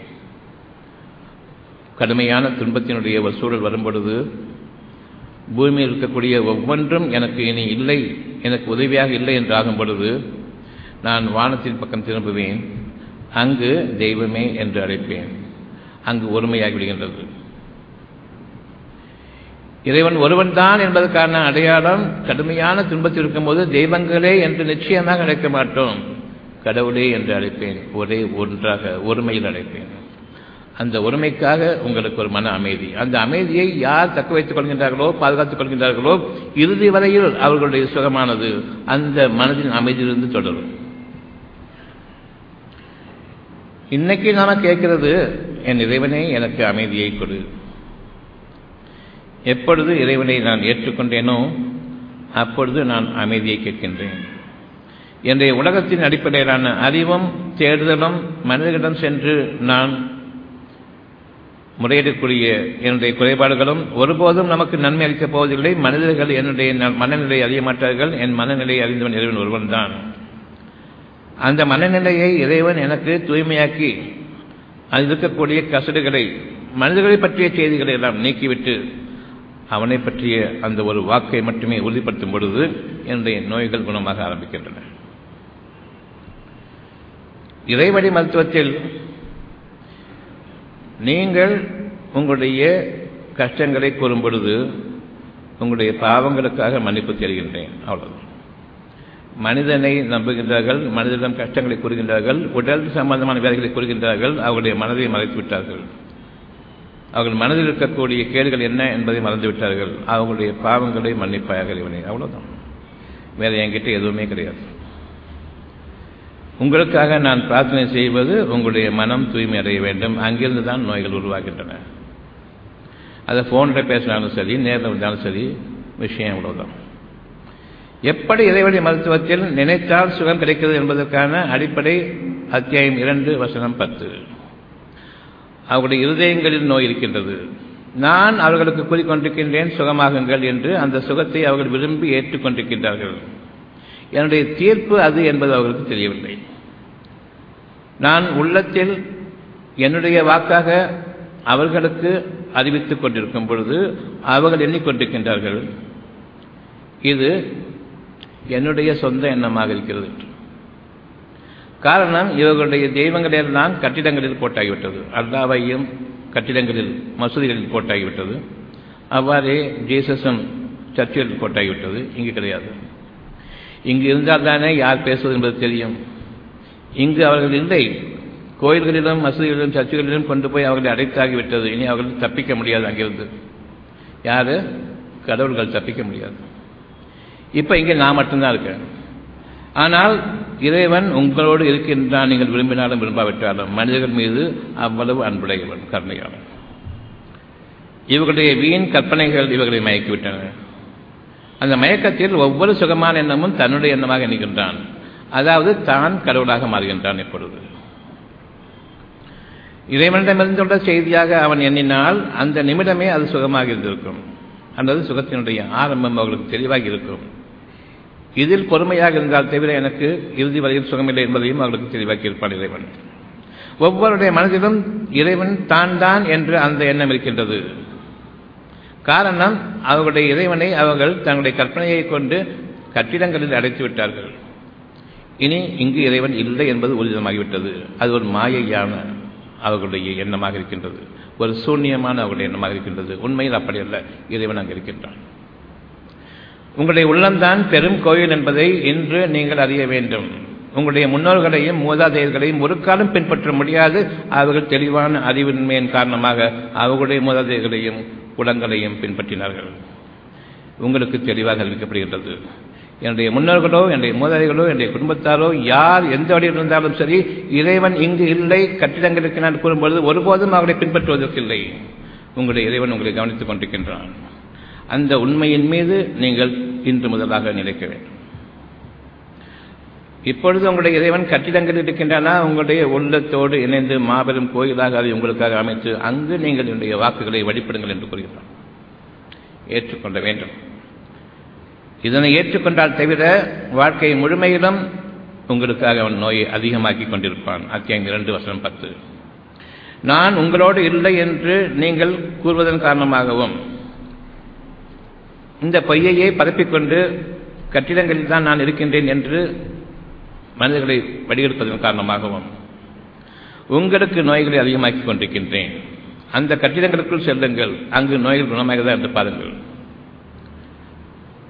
கடுமையான துன்பத்தினுடைய ஒரு சூழல் வரும்பொழுது பூமியில் இருக்கக்கூடிய ஒவ்வொன்றும் எனக்கு இனி இல்லை எனக்கு உதவியாக இல்லை என்று ஆகும் பொழுது நான் வானத்தின் பக்கம் திரும்புவேன் அங்கு தெய்வமே என்று அழைப்பேன் அங்கு ஒருமையாகி விடுகின்றது இறைவன் ஒருவன் தான் என்பதற்கான அடையாளம் கடுமையான துன்பத்தில் இருக்கும்போது தெய்வங்களே என்று நிச்சயமாக அழைக்க மாட்டோம் கடவுளே என்று அழைப்பேன் ஒரே ஒன்றாக ஒருமையில் அழைப்பேன் அந்த ஒருமைக்காக உங்களுக்கு ஒரு மன அமைதி அந்த அமைதியை யார் தக்க வைத்துக் கொள்கின்றார்களோ பாதுகாத்துக் கொள்கின்றார்களோ இறுதி வரையில் அவர்களுடைய சுகமானது அந்த மனதின் அமைதியிலிருந்து தொடரும் இன்னைக்கு நாம கேட்கிறது என் இறைவனே எனக்கு அமைதியை கொடு எப்பொழுது இறைவனை நான் ஏற்றுக்கொண்டேனோ அப்பொழுது நான் அமைதியை கேட்கின்றேன் என்னுடைய உலகத்தின் அடிப்படையிலான அறிவும் தேடுதலும் மனிதர்களிடம் சென்று நான் முறையிடக்கூடிய என்னுடைய குறைபாடுகளும் ஒருபோதும் நமக்கு நன்மை அளிக்கப் போவதில்லை மனிதர்கள் என்னுடைய மனநிலை அறிய மாட்டார்கள் என் மனநிலை அறிந்தவன் இறைவன் ஒருவன் தான் அந்த மனநிலையை இறைவன் எனக்கு தூய்மையாக்கி அதில் இருக்கக்கூடிய கசடுகளை மனிதர்களை பற்றிய செய்திகளை எல்லாம் நீக்கிவிட்டு அவனை பற்றிய அந்த ஒரு வாக்கை மட்டுமே உறுதிப்படுத்தும் பொழுது என்னுடைய நோய்கள் குணமாக ஆரம்பிக்கின்றன இறைவழி மருத்துவத்தில் நீங்கள் உங்களுடைய கஷ்டங்களை கூறும் பொழுது உங்களுடைய பாவங்களுக்காக மன்னிப்பு தெரிகின்றேன் அவ்வளவு மனிதனை நம்புகின்றார்கள் மனிதனிடம் கஷ்டங்களை கூறுகின்றார்கள் உடல் சம்பந்தமான வேலைகளை கூறுகின்றார்கள் அவர்களுடைய மனதை மறைத்து விட்டார்கள் அவர்கள் மனதில் இருக்கக்கூடிய கேடுகள் என்ன என்பதை மறந்து விட்டார்கள் அவர்களுடைய பாவங்களை மன்னிப்பாயாக இவனை அவ்வளவுதான் வேற என்கிட்ட எதுவுமே கிடையாது உங்களுக்காக நான் பிரார்த்தனை செய்வது உங்களுடைய மனம் தூய்மை அடைய வேண்டும் அங்கிருந்து தான் நோய்கள் உருவாகின்றன அதை ஃபோனில் பேசினாலும் சரி நேரில் இருந்தாலும் சரி விஷயம் அவ்வளவுதான் எப்படி இறைவழி மருத்துவத்தில் நினைத்தால் சுகம் கிடைக்கிறது என்பதற்கான அடிப்படை அத்தியாயம் இரண்டு வசனம் பத்து அவருடைய இருதயங்களில் நோய் இருக்கின்றது நான் அவர்களுக்கு கூறிக்கொண்டிருக்கின்றேன் சுகமாகுங்கள் என்று அந்த சுகத்தை அவர்கள் விரும்பி ஏற்றுக்கொண்டிருக்கின்றார்கள் என்னுடைய தீர்ப்பு அது என்பது அவர்களுக்கு தெரியவில்லை நான் உள்ளத்தில் என்னுடைய வாக்காக அவர்களுக்கு அறிவித்துக் கொண்டிருக்கும் பொழுது அவர்கள் எண்ணிக்கொண்டிருக்கின்றார்கள் இது என்னுடைய சொந்த எண்ணமாக இருக்கிறது காரணம் இவர்களுடைய தெய்வங்கள் எல்லாம் கட்டிடங்களில் போட்டாகிவிட்டது அல்லாவையும் கட்டிடங்களில் மசூதிகளில் போட்டாகிவிட்டது அவ்வாறே ஜீசஸும் சர்ச்சில் போட்டாகிவிட்டது இங்கு கிடையாது இங்கு இருந்தால் தானே யார் பேசுவது என்பது தெரியும் இங்கு அவர்கள் இல்லை கோயில்களிலும் மசூதிகளிலும் சர்ச்சுகளிலும் கொண்டு போய் அவர்களை அடைத்தாகிவிட்டது இனி அவர்கள் தப்பிக்க முடியாது அங்கிருந்து யாரு கடவுள்கள் தப்பிக்க முடியாது இப்போ இங்கே நான் மட்டும்தான் இருக்கேன் ஆனால் இறைவன் உங்களோடு இருக்கின்றான் நீங்கள் விரும்பினாலும் விரும்பாவிட்டாலும் மனிதர்கள் மீது அவ்வளவு அன்புடையவன் கருணையாளன் இவர்களுடைய வீண் கற்பனைகள் இவர்களை மயக்கிவிட்டன அந்த மயக்கத்தில் ஒவ்வொரு சுகமான எண்ணமும் தன்னுடைய எண்ணமாக எண்ணுகின்றான் அதாவது தான் கடவுளாக மாறுகின்றான் எப்பொழுது இறைவனிடமிருந்துள்ள செய்தியாக அவன் எண்ணினால் அந்த நிமிடமே அது சுகமாக இருந்திருக்கும் அல்லது சுகத்தினுடைய ஆரம்பம் அவர்களுக்கு தெளிவாக இருக்கும் இதில் பொறுமையாக இருந்தால் தவிர எனக்கு இறுதி வரையில் சுகமில்லை என்பதையும் அவர்களுக்கு தெளிவாக்கி இருப்பான் இறைவன் ஒவ்வொருடைய மனதிலும் இறைவன் தான் தான் என்று அந்த எண்ணம் இருக்கின்றது காரணம் அவர்களுடைய இறைவனை அவர்கள் தங்களுடைய கற்பனையை கொண்டு கட்டிடங்களில் அடைத்து விட்டார்கள் இனி இங்கு இறைவன் இல்லை என்பது ஊர்ஜிதமாகிவிட்டது அது ஒரு மாயையான அவர்களுடைய எண்ணமாக இருக்கின்றது ஒரு சூன்யமான அவர்களுடைய எண்ணமாக இருக்கின்றது உண்மையில் அப்படி அல்ல இறைவன் அங்கு இருக்கின்றான் உங்களுடைய உள்ளம்தான் பெரும் கோயில் என்பதை இன்று நீங்கள் அறிய வேண்டும் உங்களுடைய முன்னோர்களையும் மூதாதையர்களையும் ஒரு காலம் பின்பற்ற முடியாது அவர்கள் தெளிவான அறிவின்மையின் காரணமாக அவர்களுடைய மூதாதையர்களையும் குலங்களையும் பின்பற்றினார்கள் உங்களுக்கு தெளிவாக அறிவிக்கப்படுகின்றது என்னுடைய முன்னோர்களோ என்னுடைய மூதாதைகளோ என்னுடைய குடும்பத்தாரோ யார் எந்த வழியில் இருந்தாலும் சரி இறைவன் இங்கு இல்லை கட்டிடங்களுக்கு நான் கூறும்பொழுது ஒருபோதும் அவர்களை பின்பற்றுவதற்கு இல்லை உங்களுடைய இறைவன் உங்களை கவனித்துக் கொண்டிருக்கின்றான் அந்த உண்மையின் மீது நீங்கள் இன்று முதலாக நிலைக்க வேண்டும் இப்பொழுது உங்களுடைய இறைவன் கட்டிடங்கள் இருக்கின்றன உங்களுடைய உள்ளத்தோடு இணைந்து மாபெரும் கோயிலாக அதை உங்களுக்காக அமைத்து அங்கு நீங்கள் என்னுடைய வாக்குகளை வழிபடுங்கள் என்று கூறுகிறான் ஏற்றுக்கொள்ள வேண்டும் இதனை ஏற்றுக்கொண்டால் தவிர வாழ்க்கை முழுமையிலும் உங்களுக்காக அவன் நோயை அதிகமாக்கி கொண்டிருப்பான் அத்தியாயம் இரண்டு வசனம் பத்து நான் உங்களோடு இல்லை என்று நீங்கள் கூறுவதன் காரணமாகவும் இந்த பொய்யையே பரப்பிக்கொண்டு கட்டிடங்களில் தான் நான் இருக்கின்றேன் என்று மனிதர்களை வடிவெடுப்பதன் காரணமாகவும் உங்களுக்கு நோய்களை அதிகமாக்கி கொண்டிருக்கின்றேன் அந்த கட்டிடங்களுக்குள் செல்லுங்கள் அங்கு நோய்கள் குணமாகிறதா என்று பாருங்கள்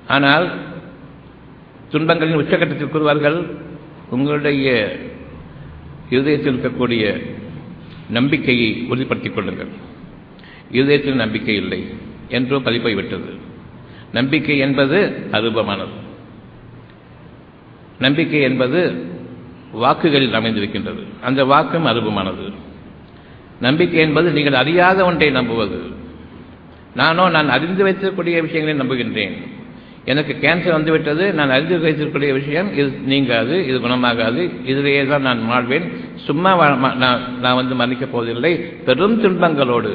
ஆனால் துன்பங்களின் உச்சகட்டத்தில் கூறுவார்கள் உங்களுடைய இருதயத்தில் இருக்கக்கூடிய நம்பிக்கையை உறுதிப்படுத்திக் கொள்ளுங்கள் இருதயத்தில் நம்பிக்கை இல்லை என்றோ பதிப்பை விட்டது நம்பிக்கை என்பது அருபமானது நம்பிக்கை என்பது வாக்குகளில் அமைந்திருக்கின்றது அந்த வாக்கும் அருபமானது நம்பிக்கை என்பது நீங்கள் அறியாத ஒன்றை நம்புவது நானோ நான் அறிந்து வைத்திருக்கக்கூடிய விஷயங்களை நம்புகின்றேன் எனக்கு கேன்சர் வந்துவிட்டது நான் அறிந்து வைத்திருக்கக்கூடிய விஷயம் இது நீங்காது இது குணமாகாது இதிலேயே தான் நான் வாழ்வேன் சும்மா நான் நான் வந்து மன்னிக்கப் போவதில்லை பெரும் துன்பங்களோடு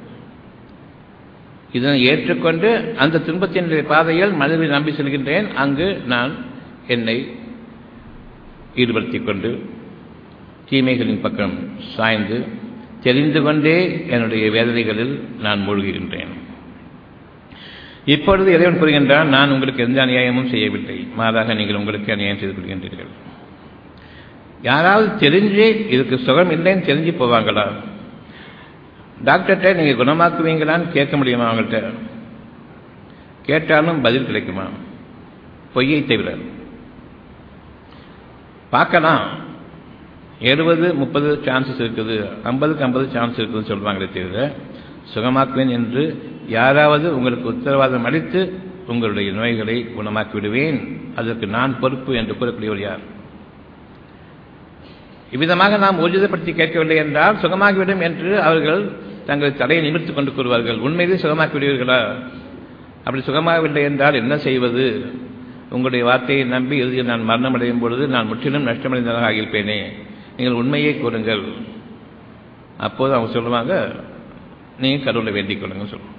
இதனை ஏற்றுக்கொண்டு அந்த துன்பத்தினுடைய பாதையில் மனிதனை நம்பி செல்கின்றேன் அங்கு நான் என்னை ஈடுபடுத்திக் கொண்டு தீமைகளின் பக்கம் சாய்ந்து தெரிந்து கொண்டே என்னுடைய வேதனைகளில் நான் மூழ்குகின்றேன் இப்பொழுது இறைவன் கூறுகின்றான் நான் உங்களுக்கு எந்த அநியாயமும் செய்யவில்லை மாறாக நீங்கள் உங்களுக்கு அநியாயம் செய்து கொள்கின்றீர்கள் யாராவது தெரிஞ்சு இதுக்கு சுகம் இல்லைன்னு தெரிஞ்சு போவாங்களா டாக்டர்கிட்ட நீங்கள் குணமாக்குவீங்களான்னு கேட்க முடியுமா அவங்கள்ட்ட கேட்டாலும் பதில் கிடைக்குமா பொய்யை தவிர பார்க்கலாம் எழுபது முப்பது சான்சஸ் இருக்குது ஐம்பதுக்கு ஐம்பது சான்ஸ் இருக்குதுன்னு சொல்லுவாங்களே தவிர சுகமாக்குவேன் என்று யாராவது உங்களுக்கு உத்தரவாதம் அளித்து உங்களுடைய நோய்களை குணமாக்கி விடுவேன் அதற்கு நான் பொறுப்பு என்று கூறக்கூடியவர் யார் இவ்விதமாக நாம் ஊர்ஜிதப்படுத்தி கேட்கவில்லை என்றால் சுகமாகிவிடும் என்று அவர்கள் தங்கள் தடையை நிமிர்த்துக் கொண்டு கூறுவார்கள் உண்மையிலே சுகமாக்கி விடுவீர்களா அப்படி சுகமாகவில்லை என்றால் என்ன செய்வது உங்களுடைய வார்த்தையை நம்பி இறுதியில் நான் மரணமடையும் பொழுது நான் முற்றிலும் நஷ்டமடைந்ததாக ஆகியிருப்பேனே நீங்கள் உண்மையை கூறுங்கள் அப்போது அவங்க சொல்லுவாங்க நீங்கள் கடவுளை வேண்டிக் கொள்ளுங்க சொல்லுவோம்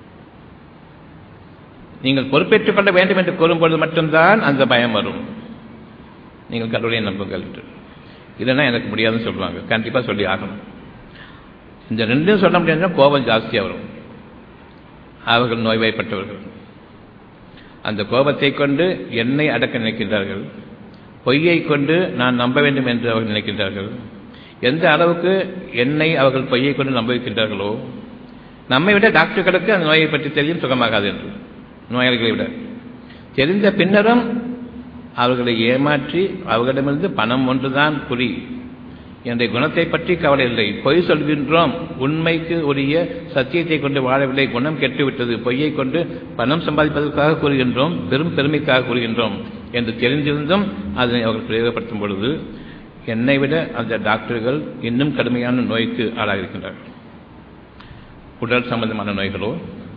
நீங்கள் பொறுப்பேற்றுக் கொள்ள வேண்டும் என்று கூறும்பொழுது மட்டும்தான் அந்த பயம் வரும் நீங்கள் கடவுளை நம்புங்கள் என்று இல்லைன்னா எனக்கு முடியாதுன்னு சொல்லுவாங்க கண்டிப்பாக சொல்லி ஆகணும் இந்த ரெண்டும் சொல்ல முடியாதுன்னா கோபம் ஜாஸ்தியாக வரும் அவர்கள் நோய்வாய்ப்பட்டவர்கள் அந்த கோபத்தை கொண்டு என்னை அடக்க நினைக்கின்றார்கள் பொய்யை கொண்டு நான் நம்ப வேண்டும் என்று அவர்கள் நினைக்கின்றார்கள் எந்த அளவுக்கு என்னை அவர்கள் பொய்யை கொண்டு நம்ப வைக்கின்றார்களோ நம்மை விட டாக்டர்களுக்கு அந்த நோயை பற்றி தெரியும் சுகமாகாது என்று நோயாளிகளை விட தெரிந்த பின்னரும் அவர்களை ஏமாற்றி அவர்களிடமிருந்து பணம் ஒன்றுதான் குறி என்ற குணத்தை பற்றி கவலை இல்லை பொய் சொல்கின்றோம் உண்மைக்கு உரிய சத்தியத்தை கொண்டு வாழவில்லை குணம் கெட்டுவிட்டது பொய்யை கொண்டு பணம் சம்பாதிப்பதற்காக கூறுகின்றோம் பெரும் பெருமைக்காக கூறுகின்றோம் என்று தெரிந்திருந்தும் அதனை அவர்கள் பிரயோகப்படுத்தும் பொழுது என்னை விட அந்த டாக்டர்கள் இன்னும் கடுமையான நோய்க்கு ஆளாகிருக்கின்றார்கள் உடல் சம்பந்தமான நோய்களோ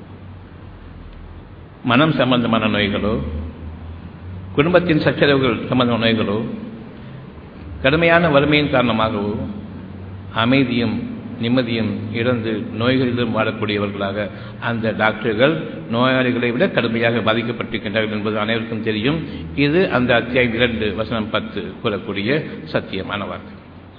மனம் சம்பந்தமான நோய்களோ குடும்பத்தின் சச்சரவுகள் சம்பந்தமான நோய்களோ கடுமையான வறுமையின் காரணமாகவோ அமைதியும் நிம்மதியும் இழந்து நோய்களிலும் வாழக்கூடியவர்களாக அந்த டாக்டர்கள் நோயாளிகளை விட கடுமையாக பாதிக்கப்பட்டிருக்கின்றார்கள் என்பது அனைவருக்கும் தெரியும் இது அந்த அத்தியாயம் இரண்டு வசனம் பத்து கூறக்கூடிய சத்தியமான வாக்கு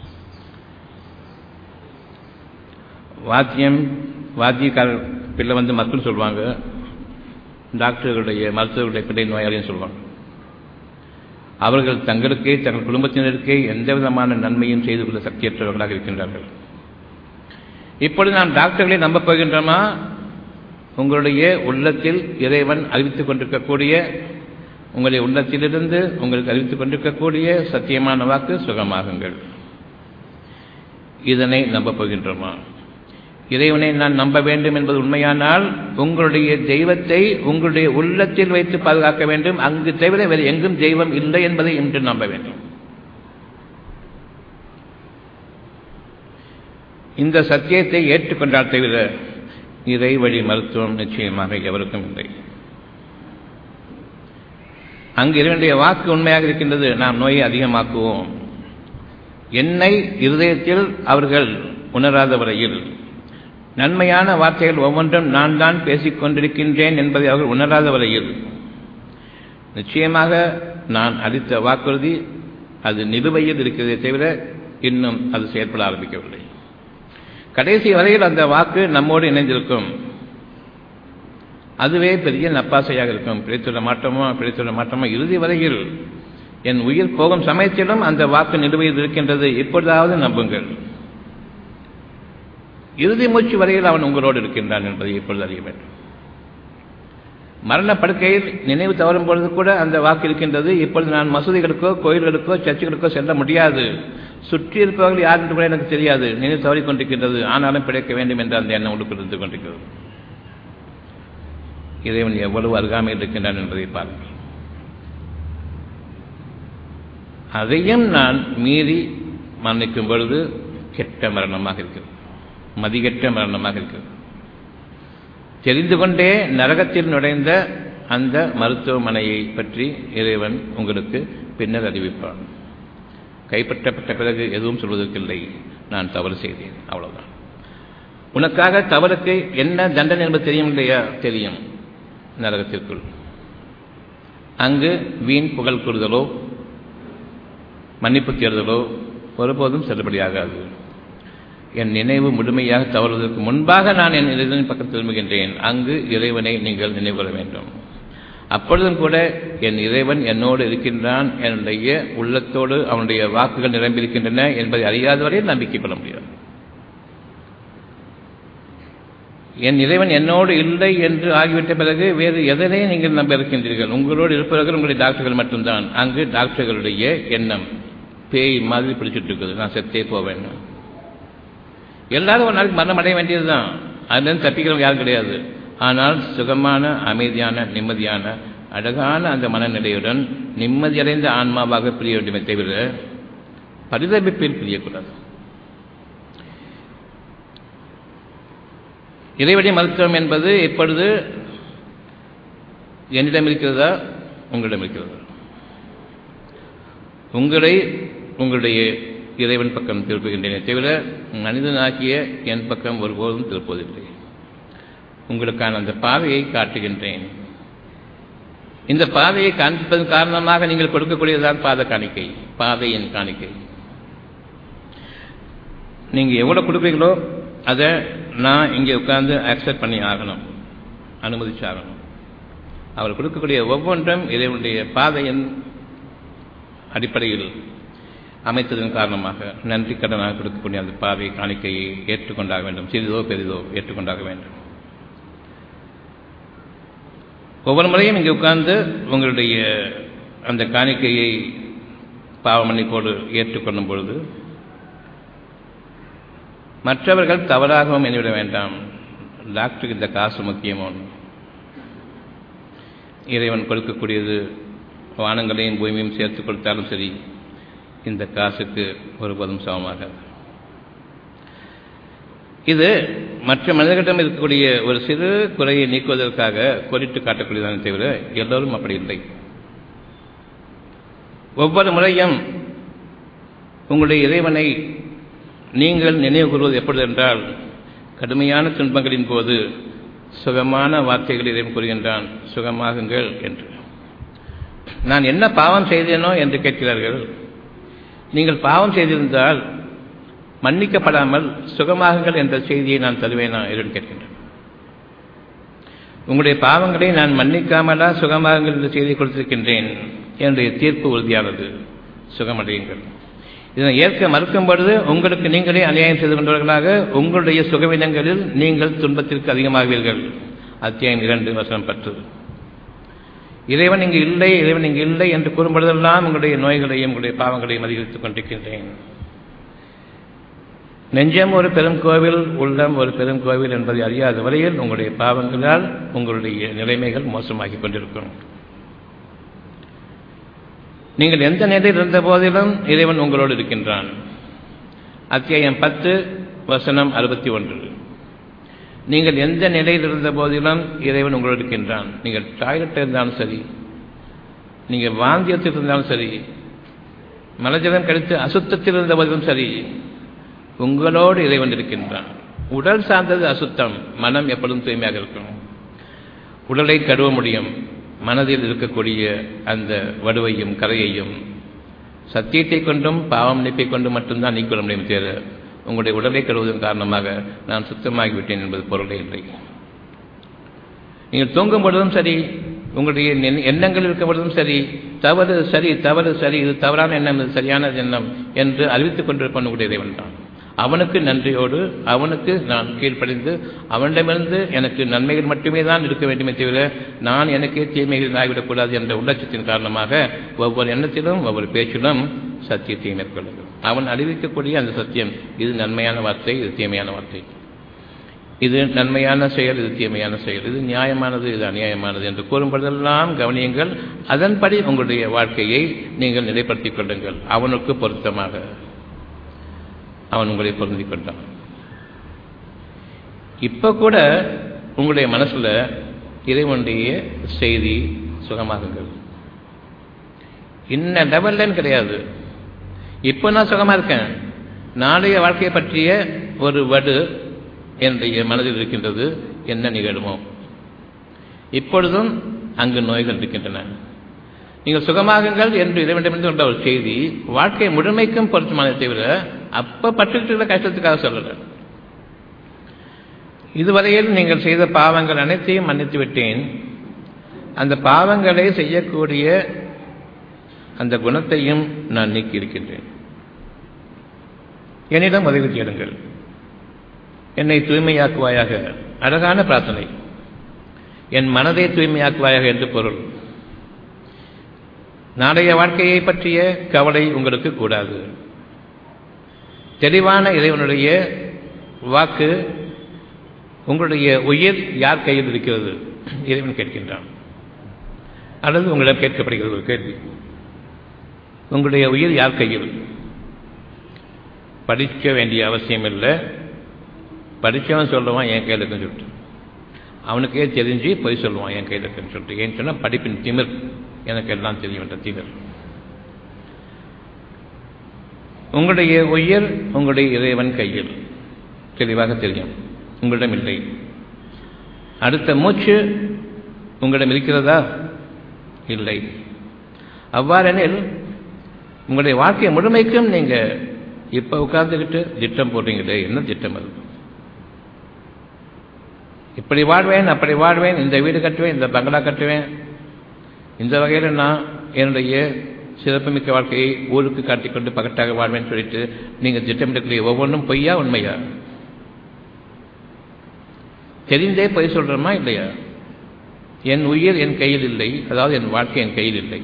வாத்தியம் வாத்தியக்காரர் பிள்ளை வந்து மக்கள் சொல்லுவாங்க டாக்டர்களுடைய மருத்துவர்களுடைய பிள்ளை நோயாளின்னு சொல்லுவாங்க அவர்கள் தங்களுக்கே தங்கள் குடும்பத்தினருக்கே எந்த விதமான நன்மையும் செய்து கொள்ள சக்தியற்றவர்களாக இருக்கின்றார்கள் இப்பொழுது நாம் டாக்டர்களை நம்பப் போகின்றோமா உங்களுடைய உள்ளத்தில் இறைவன் அறிவித்துக் கொண்டிருக்கக்கூடிய உங்களுடைய உள்ளத்திலிருந்து உங்களுக்கு அறிவித்துக் கொண்டிருக்கக்கூடிய சத்தியமான வாக்கு சுகமாகுங்கள் இதனை நம்பப் போகின்றோமா இறைவனை நான் நம்ப வேண்டும் என்பது உண்மையானால் உங்களுடைய தெய்வத்தை உங்களுடைய உள்ளத்தில் வைத்து பாதுகாக்க வேண்டும் அங்கு தவிர வேறு எங்கும் தெய்வம் இல்லை என்பதை இன்று நம்ப வேண்டும் இந்த சத்தியத்தை ஏற்றுக்கொண்டால் தவிர இறை வழி மருத்துவம் நிச்சயமாக எவருக்கும் இல்லை அங்கு இறைவனுடைய வாக்கு உண்மையாக இருக்கின்றது நாம் நோயை அதிகமாக்குவோம் என்னை இருதயத்தில் அவர்கள் உணராத வரையில் நன்மையான வார்த்தைகள் ஒவ்வொன்றும் நான் தான் பேசிக் கொண்டிருக்கின்றேன் என்பதை அவர்கள் உணராத வரையில் நிச்சயமாக நான் அளித்த வாக்குறுதி அது நிலுவையில் இருக்கிறதே தவிர இன்னும் அது செயல்பட ஆரம்பிக்கவில்லை கடைசி வரையில் அந்த வாக்கு நம்மோடு இணைந்திருக்கும் அதுவே பெரிய நப்பாசையாக இருக்கும் பிழைத்துள்ள மாற்றமோ பிழைத்துள்ள மாற்றமோ இறுதி வரையில் என் உயிர் போகும் சமயத்திலும் அந்த வாக்கு நிலுவையில் இருக்கின்றது இப்பொழுதாவது நம்புங்கள் இறுதி மூச்சு வரையில் அவன் உங்களோடு இருக்கின்றான் என்பதை இப்பொழுது அறிய வேண்டும் மரண படுக்கையில் நினைவு தவறும் பொழுது கூட அந்த வாக்கு இருக்கின்றது இப்பொழுது நான் மசூதிகளுக்கோ கோயில்களுக்கோ சர்ச்சுகளுக்கோ செல்ல முடியாது சுற்றி இருப்பவர்கள் யார் என்று கூட எனக்கு தெரியாது நினைவு தவறிக் கொண்டிருக்கின்றது ஆனாலும் பிழைக்க வேண்டும் என்று அந்த எண்ணம் உள்ளுக்குள் இருந்து கொண்டிருக்கிறது இறைவன் எவ்வளவு அருகாமையில் இருக்கின்றான் என்பதை பாருங்கள் அதையும் நான் மீறி மரணிக்கும் பொழுது கெட்ட மரணமாக இருக்கிறது மதிகெட்ட மரணமாக இருக்கிறது தெரிந்து கொண்டே நரகத்தில் நுழைந்த அந்த மருத்துவமனையை பற்றி இறைவன் உங்களுக்கு பின்னர் அறிவிப்பான் கைப்பற்றப்பட்ட பிறகு எதுவும் சொல்வதற்கில்லை நான் தவறு செய்தேன் அவ்வளவுதான் உனக்காக தவறுக்கு என்ன தண்டனை என்பது தெரியும் இல்லையா தெரியும் நரகத்திற்குள் அங்கு வீண் புகழ் கூறுதலோ மன்னிப்பு தேர்தலோ ஒருபோதும் செல்லுபடியாகாது என் நினைவு முழுமையாக தவறுவதற்கு முன்பாக நான் என் இறைவனின் பக்கம் திரும்புகின்றேன் அங்கு இறைவனை நீங்கள் நினைவு கொள்ள வேண்டும் அப்பொழுதும் கூட என் இறைவன் என்னோடு இருக்கின்றான் என்னுடைய உள்ளத்தோடு அவனுடைய வாக்குகள் நிரம்பியிருக்கின்றன என்பதை அறியாத வரையில் நம்பிக்கை கொள்ள முடியாது என் இறைவன் என்னோடு இல்லை என்று ஆகிவிட்ட பிறகு வேறு எதனை நீங்கள் நம்ப இருக்கின்றீர்கள் உங்களோடு இருப்பவர்கள் உங்களுடைய டாக்டர்கள் மட்டும்தான் அங்கு டாக்டர்களுடைய எண்ணம் பேய் மாதிரி பிடிச்சிட்டு இருக்குது நான் செத்தே போவேன் எல்லாரும் ஒரு நாளைக்கு மரணம் அடைய வேண்டியதுதான் அதுலேருந்து தப்பிக்கிறவங்க யாரும் கிடையாது ஆனால் சுகமான அமைதியான நிம்மதியான அழகான அந்த மனநிலையுடன் நிம்மதியடைந்த ஆன்மாவாக பிரிய வேண்டுமே தவிர பரிதபிப்பில் பிரியக்கூடாது இறைவழி மருத்துவம் என்பது இப்பொழுது என்னிடம் இருக்கிறதா உங்களிடம் இருக்கிறதா உங்களை உங்களுடைய இறைவன் பக்கம் திருப்புகின்றேனே தவிர மனிதனாகிய என் பக்கம் ஒருபோதும் திருப்புவதில்லை உங்களுக்கான அந்த பாதையை காட்டுகின்றேன் இந்த பாதையை காண்பிப்பதன் காரணமாக நீங்கள் கொடுக்கக்கூடியதுதான் பாத காணிக்கை பாதையின் காணிக்கை நீங்க எவ்வளவு கொடுப்பீங்களோ அதை நான் இங்கே உட்கார்ந்து அக்செப்ட் பண்ணி ஆகணும் அனுமதிச்சு ஆகணும் அவர் கொடுக்கக்கூடிய ஒவ்வொன்றும் இறைவனுடைய பாதையின் அடிப்படையில் அமைத்ததன் காரணமாக நன்றி கடனாக கொடுக்கக்கூடிய அந்த பாதை காணிக்கையை ஏற்றுக்கொண்டாக வேண்டும் சிறிதோ பெரிதோ ஏற்றுக்கொண்டாக வேண்டும் ஒவ்வொரு முறையும் இங்கே உட்கார்ந்து உங்களுடைய அந்த காணிக்கையை பாவமன்னிப்போடு ஏற்றுக்கொள்ளும் பொழுது மற்றவர்கள் தவறாகவும் எண்ணிவிட வேண்டாம் டாக்டருக்கு இந்த காசு முக்கியமோ இறைவன் கொடுக்கக்கூடியது வானங்களையும் பூமியும் சேர்த்து கொடுத்தாலும் சரி இந்த காசுக்கு ஒருபோதும் சமமாகாது இது மற்ற மனிதர்களிடம் இருக்கக்கூடிய ஒரு சிறு குறையை நீக்குவதற்காக கோரிட்டு காட்டக்கூடியதானே தவிர எல்லோரும் அப்படி இல்லை ஒவ்வொரு முறையும் உங்களுடைய இறைவனை நீங்கள் நினைவு கூறுவது எப்பொழுது என்றால் கடுமையான துன்பங்களின் போது சுகமான வார்த்தைகள் இறைவன் கூறுகின்றான் சுகமாகுங்கள் என்று நான் என்ன பாவம் செய்தேனோ என்று கேட்கிறார்கள் நீங்கள் பாவம் செய்திருந்தால் மன்னிக்கப்படாமல் சுகமாகுங்கள் என்ற செய்தியை நான் தருவேனா என்று கேட்கின்றேன் உங்களுடைய பாவங்களை நான் மன்னிக்காமலா சுகமாகுங்கள் என்ற செய்தியை கொடுத்திருக்கின்றேன் என்னுடைய தீர்ப்பு உறுதியானது சுகமடையுங்கள் இதனை ஏற்க மறுக்கும் பொழுது உங்களுக்கு நீங்களே அநியாயம் செய்து கொண்டவர்களாக உங்களுடைய சுகவினங்களில் நீங்கள் துன்பத்திற்கு அதிகமாவீர்கள் அத்தியாயம் இரண்டு வசனம் பற்று இறைவன் இங்கு இல்லை இறைவன் இங்கு இல்லை என்று கூறும்பொழுதெல்லாம் உங்களுடைய நோய்களையும் உங்களுடைய பாவங்களையும் அதிகரித்துக் கொண்டிருக்கின்றேன் நெஞ்சம் ஒரு பெரும் கோவில் உள்ளம் ஒரு பெரும் கோவில் என்பதை அறியாத வரையில் உங்களுடைய பாவங்களால் உங்களுடைய நிலைமைகள் மோசமாகி கொண்டிருக்கும் நீங்கள் எந்த நிலையில் இருந்த போதிலும் இறைவன் உங்களோடு இருக்கின்றான் அத்தியாயம் பத்து வசனம் அறுபத்தி ஒன்று நீங்கள் எந்த நிலையில் இருந்த போதிலும் இறைவன் உங்களோடு இருக்கின்றான் நீங்கள் டாய்லெட் இருந்தாலும் சரி நீங்கள் வாந்தியத்தில் இருந்தாலும் சரி மலஜலம் கழித்து அசுத்தத்தில் இருந்த போதிலும் சரி உங்களோடு இறைவன் இருக்கின்றான் உடல் சார்ந்தது அசுத்தம் மனம் எப்பொழுதும் தூய்மையாக இருக்கும் உடலை கழுவ முடியும் மனதில் இருக்கக்கூடிய அந்த வடுவையும் கரையையும் சத்தியத்தை கொண்டும் பாவம் நிப்பை கொண்டும் மட்டும்தான் நீக்கிவிட முடியும் தேர உங்களுடைய உடலை கழுவதன் காரணமாக நான் சுத்தமாகிவிட்டேன் என்பது பொருளே இல்லை நீங்கள் தூங்கும் பொழுதும் சரி உங்களுடைய எண்ணங்கள் இருக்கும் பொழுதும் சரி தவறு சரி தவறு சரி இது தவறான எண்ணம் இது சரியான எண்ணம் என்று அறிவித்துக் கொண்டிருப்பவன் உங்களுடைய இறைவன் தான் அவனுக்கு நன்றியோடு அவனுக்கு நான் கீழ்ப்படிந்து அவனிடமிருந்து எனக்கு நன்மைகள் மட்டுமே தான் இருக்க வேண்டுமே தவிர நான் எனக்கே தீமைகள் ஆகிவிடக்கூடாது என்ற உள்ளட்சத்தின் காரணமாக ஒவ்வொரு எண்ணத்திலும் ஒவ்வொரு பேச்சிலும் சத்தியத்தை மேற்கொள்ளுங்கள் அவன் அறிவிக்கக்கூடிய அந்த சத்தியம் இது நன்மையான வார்த்தை இது தீமையான வார்த்தை இது நன்மையான செயல் இது தீமையான செயல் இது நியாயமானது இது அநியாயமானது என்று கூறும்பொழுதெல்லாம் கவனியுங்கள் அதன்படி உங்களுடைய வாழ்க்கையை நீங்கள் நிலைப்படுத்திக் கொள்ளுங்கள் அவனுக்கு பொருத்தமாக அவன் உங்களை பொருந்திக் கொண்டான் இப்ப கூட உங்களுடைய மனசுல இறைவனுடைய செய்தி சுகமாகுங்கள் இன்ன லெவல்லன்னு கிடையாது இப்போ நான் சுகமா இருக்கேன் நாளைய வாழ்க்கையை பற்றிய ஒரு வடு என்னுடைய மனதில் இருக்கின்றது என்ன நிகழுமோ இப்பொழுதும் அங்கு நோய்கள் இருக்கின்றன நீங்கள் சுகமாகுங்கள் என்று இறைவனிடமிருந்து கொண்ட ஒரு செய்தி வாழ்க்கை முழுமைக்கும் பொருத்தமானதை தவிர அப்ப பட்டுக்கிட்டு கஷ்டத்துக்காக சொல்லல இதுவரையில் நீங்கள் செய்த பாவங்கள் அனைத்தையும் மன்னித்து விட்டேன் அந்த பாவங்களை செய்யக்கூடிய அந்த குணத்தையும் நான் நீக்கி இருக்கின்றேன் என்னிடம் உதவி தேடுங்கள் என்னை தூய்மையாக்குவாயாக அழகான பிரார்த்தனை என் மனதை தூய்மையாக்குவாயாக என்று பொருள் நாளைய வாழ்க்கையை பற்றிய கவலை உங்களுக்கு கூடாது தெளிவான இறைவனுடைய வாக்கு உங்களுடைய உயிர் யார் கையில் இருக்கிறது இறைவன் கேட்கின்றான் அல்லது உங்களிடம் கேட்கப்படுகிறது ஒரு கேள்வி உங்களுடைய உயிர் யார் கையில் படிக்க வேண்டிய அவசியம் இல்லை படித்தவன் சொல்லுவான் என் கையில் இருக்குன்னு சொல்லிட்டு அவனுக்கே தெரிஞ்சு பொய் சொல்லுவான் என் கையில் இருக்குன்னு சொல்லிட்டு ஏன்னு சொன்னால் படிப்பின் திமிர் எனக்கு எல்லாம் தெரியும் என்ற திமிர் உங்களுடைய உயிர் உங்களுடைய இறைவன் கையில் தெளிவாக தெரியும் உங்களிடம் இல்லை அடுத்த மூச்சு உங்களிடம் இருக்கிறதா இல்லை அவ்வாறெனில் உங்களுடைய வாழ்க்கை முழுமைக்கும் நீங்க இப்ப உட்கார்ந்துக்கிட்டு திட்டம் போடுறீங்களே என்ன திட்டம் அது இப்படி வாழ்வேன் அப்படி வாழ்வேன் இந்த வீடு கட்டுவேன் இந்த பங்களா கட்டுவேன் இந்த வகையில் நான் என்னுடைய சிறப்புமிக்க வாழ்க்கையை ஊருக்கு காட்டிக்கொண்டு பகட்டாக வாழ்வேன் சொல்லிட்டு நீங்க திட்டமிடக்கூடிய ஒவ்வொன்றும் பொய்யா உண்மையா தெரிந்தே பொய் சொல்றோமா இல்லையா என் உயிர் என் கையில் இல்லை அதாவது என் வாழ்க்கை என் கையில் இல்லை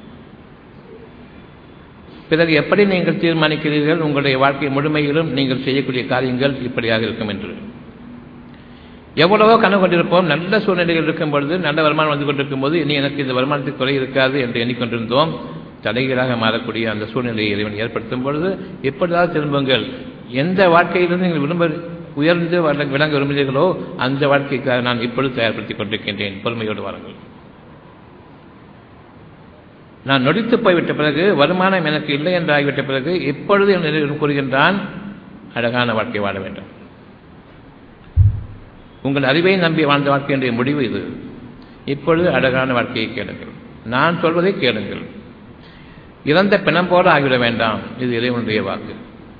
பிறகு எப்படி நீங்கள் தீர்மானிக்கிறீர்கள் உங்களுடைய வாழ்க்கை முழுமையிலும் நீங்கள் செய்யக்கூடிய காரியங்கள் இப்படியாக இருக்கும் என்று எவ்வளவோ கனவு கொண்டிருப்போம் நல்ல சூழ்நிலைகள் இருக்கும் பொழுது நல்ல வருமானம் வந்து கொண்டிருக்கும் போது இனி எனக்கு இந்த வருமானத்துக்கு குறை இருக்காது என்று எண்ணிக்கொண்டிருந்தோம் தலைகீழாக மாறக்கூடிய அந்த சூழ்நிலையை இறைவன் ஏற்படுத்தும் பொழுது எப்படியாவது திரும்புங்கள் எந்த வாழ்க்கையிலிருந்து நீங்கள் விரும்ப உயர்ந்து விளங்க விரும்புகிறீர்களோ அந்த வாழ்க்கைக்காக நான் இப்பொழுது தயார்படுத்திக் கொண்டிருக்கின்றேன் பொறுமையோடு வாருங்கள் நான் நொடித்து போய்விட்ட பிறகு வருமானம் எனக்கு இல்லை என்று ஆகிவிட்ட பிறகு இப்பொழுது என் கூறுகின்றான் அழகான வாழ்க்கை வாழ வேண்டும் உங்கள் அறிவை நம்பி வாழ்ந்த வாழ்க்கையினுடைய முடிவு இது இப்பொழுது அழகான வாழ்க்கையை கேளுங்கள் நான் சொல்வதை கேளுங்கள் இறந்த பிணம் போல ஆகிவிட வேண்டாம் இது இறைவனுடைய வாக்கு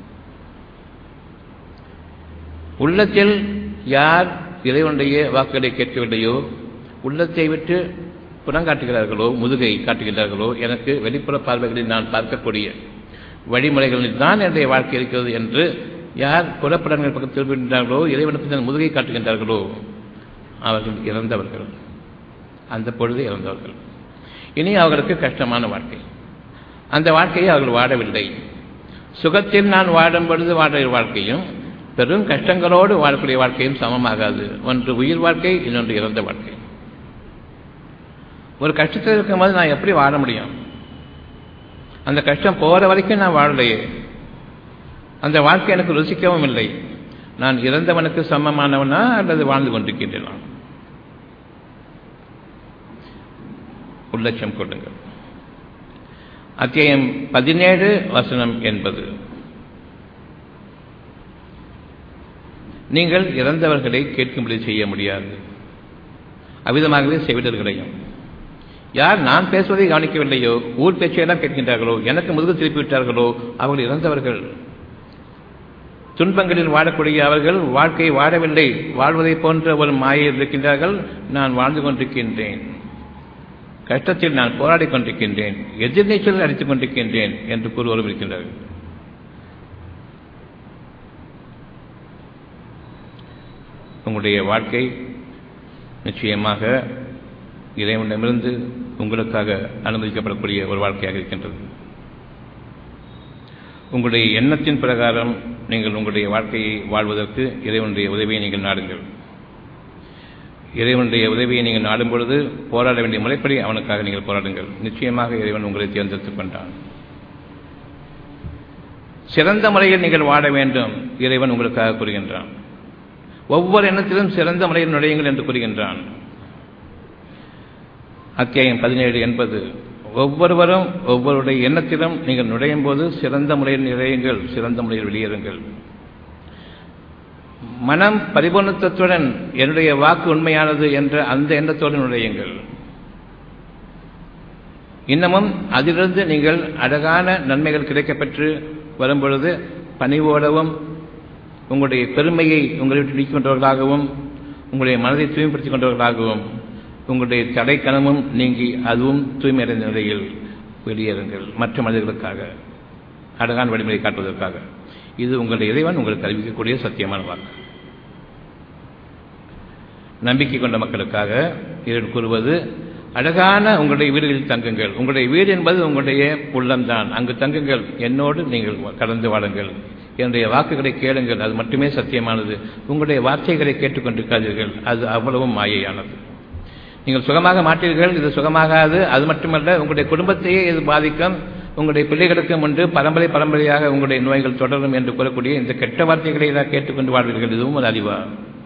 உள்ளத்தில் யார் இறைவனுடைய வாக்குகளை கேட்கவில்லையோ உள்ளத்தை விட்டு புறங்காட்டுகிறார்களோ முதுகை காட்டுகிறார்களோ எனக்கு வெளிப்புற பார்வைகளில் நான் பார்க்கக்கூடிய வழிமுறைகளில் தான் என்னுடைய வாழ்க்கை இருக்கிறது என்று யார் புறப்படங்கள் பக்கம் திரும்புகின்றார்களோ இறைவனுக்கு தன் முதுகை காட்டுகின்றார்களோ அவர்கள் இறந்தவர்கள் அந்த பொழுது இறந்தவர்கள் இனி அவர்களுக்கு கஷ்டமான வாழ்க்கை அந்த வாழ்க்கையை அவர்கள் வாழவில்லை சுகத்தில் நான் வாடும் பொழுது வாழ வாழ்க்கையும் பெரும் கஷ்டங்களோடு வாழக்கூடிய வாழ்க்கையும் சமமாகாது ஒன்று உயிர் வாழ்க்கை இன்னொன்று இறந்த வாழ்க்கை ஒரு கஷ்டத்தில் இருக்கும்போது நான் எப்படி வாழ முடியும் அந்த கஷ்டம் போகிற வரைக்கும் நான் வாழலையே அந்த வாழ்க்கை எனக்கு ருசிக்கவும் இல்லை நான் இறந்தவனுக்கு சமமானவனா அல்லது வாழ்ந்து கொண்டிருக்கின்றேனா உள்ளட்சம் கொள்ளுங்கள் அத்தியாயம் பதினேழு வசனம் என்பது நீங்கள் இறந்தவர்களை கேட்கும்படி செய்ய முடியாது அவ்விதமாகவே செவிடர்களையும் யார் நான் பேசுவதை கவனிக்கவில்லையோ ஊர் பேச்சையெல்லாம் கேட்கின்றார்களோ எனக்கு முதுகு திருப்பி விட்டார்களோ அவர்கள் இறந்தவர்கள் துன்பங்களில் வாழக்கூடிய அவர்கள் வாழ்க்கை வாழவில்லை வாழ்வதை போன்ற ஒரு மாயையில் இருக்கின்றார்கள் நான் வாழ்ந்து கொண்டிருக்கின்றேன் கஷ்டத்தில் நான் போராடி கொண்டிருக்கின்றேன் எதிர்நீச்சல் அடித்துக் கொண்டிருக்கின்றேன் என்று கூறுவரும் இருக்கின்றார்கள் உங்களுடைய வாழ்க்கை நிச்சயமாக இறைவனிடமிருந்து உங்களுக்காக அனுமதிக்கப்படக்கூடிய ஒரு வாழ்க்கையாக இருக்கின்றது உங்களுடைய எண்ணத்தின் பிரகாரம் நீங்கள் உங்களுடைய வாழ்க்கையை வாழ்வதற்கு இறைவனுடைய உதவியை நீங்கள் நாடுங்கள் இறைவனுடைய உதவியை நீங்கள் நாடும் பொழுது போராட வேண்டிய முறைப்படி அவனுக்காக நீங்கள் போராடுங்கள் நிச்சயமாக இறைவன் உங்களை தேர்ந்தெடுத்துக் கொண்டான் சிறந்த முறையில் நீங்கள் வாழ வேண்டும் இறைவன் உங்களுக்காக கூறுகின்றான் ஒவ்வொரு எண்ணத்திலும் சிறந்த முறையில் நுழையுங்கள் என்று கூறுகின்றான் அத்தியாயம் பதினேழு என்பது ஒவ்வொருவரும் ஒவ்வொருடைய எண்ணத்திலும் நீங்கள் நுழையும் போது சிறந்த முறையில் நுழையுங்கள் சிறந்த முறையில் வெளியேறுங்கள் மனம் பரிபூர்ணத்துடன் என்னுடைய வாக்கு உண்மையானது என்ற அந்த எண்ணத்தோடு நுழையுங்கள் இன்னமும் அதிலிருந்து நீங்கள் அழகான நன்மைகள் கிடைக்கப்பெற்று வரும்பொழுது பணிவோடவும் உங்களுடைய பெருமையை உங்களை விட்டு நீக்கிக் கொண்டவர்களாகவும் உங்களுடைய மனதை தூய்மைப்படுத்திக் கொண்டவர்களாகவும் உங்களுடைய தடைக்கணமும் நீங்கி அதுவும் தூய்மையடைந்த நிலையில் வெளியேறுங்கள் மற்ற மனிதர்களுக்காக அழகான வழிமுறை காட்டுவதற்காக இது உங்களுடைய இறைவன் உங்களுக்கு அறிவிக்கக்கூடிய சத்தியமான வாக்கு நம்பிக்கை கொண்ட மக்களுக்காக இறைவன் கூறுவது அழகான உங்களுடைய வீடுகளில் தங்குங்கள் உங்களுடைய வீடு என்பது உங்களுடைய உள்ளம்தான் அங்கு தங்குங்கள் என்னோடு நீங்கள் கடந்து வாழுங்கள் என்னுடைய வாக்குகளை கேளுங்கள் அது மட்டுமே சத்தியமானது உங்களுடைய வார்த்தைகளை கேட்டுக்கொண்டிருக்காதீர்கள் அது அவ்வளவும் மாயையானது நீங்கள் சுகமாக மாட்டீர்கள் இது சுகமாகாது அது மட்டுமல்ல உங்களுடைய குடும்பத்தையே இது பாதிக்கும் உங்களுடைய பிள்ளைகளுக்கும் ஒன்று பரம்பரை பரம்பரையாக உங்களுடைய நோய்கள் தொடரும் என்று கூறக்கூடிய இந்த கெட்ட வார்த்தைகளை தான் கேட்டுக்கொண்டு வாழ்வீர்கள் இதுவும் ஒரு அறிவா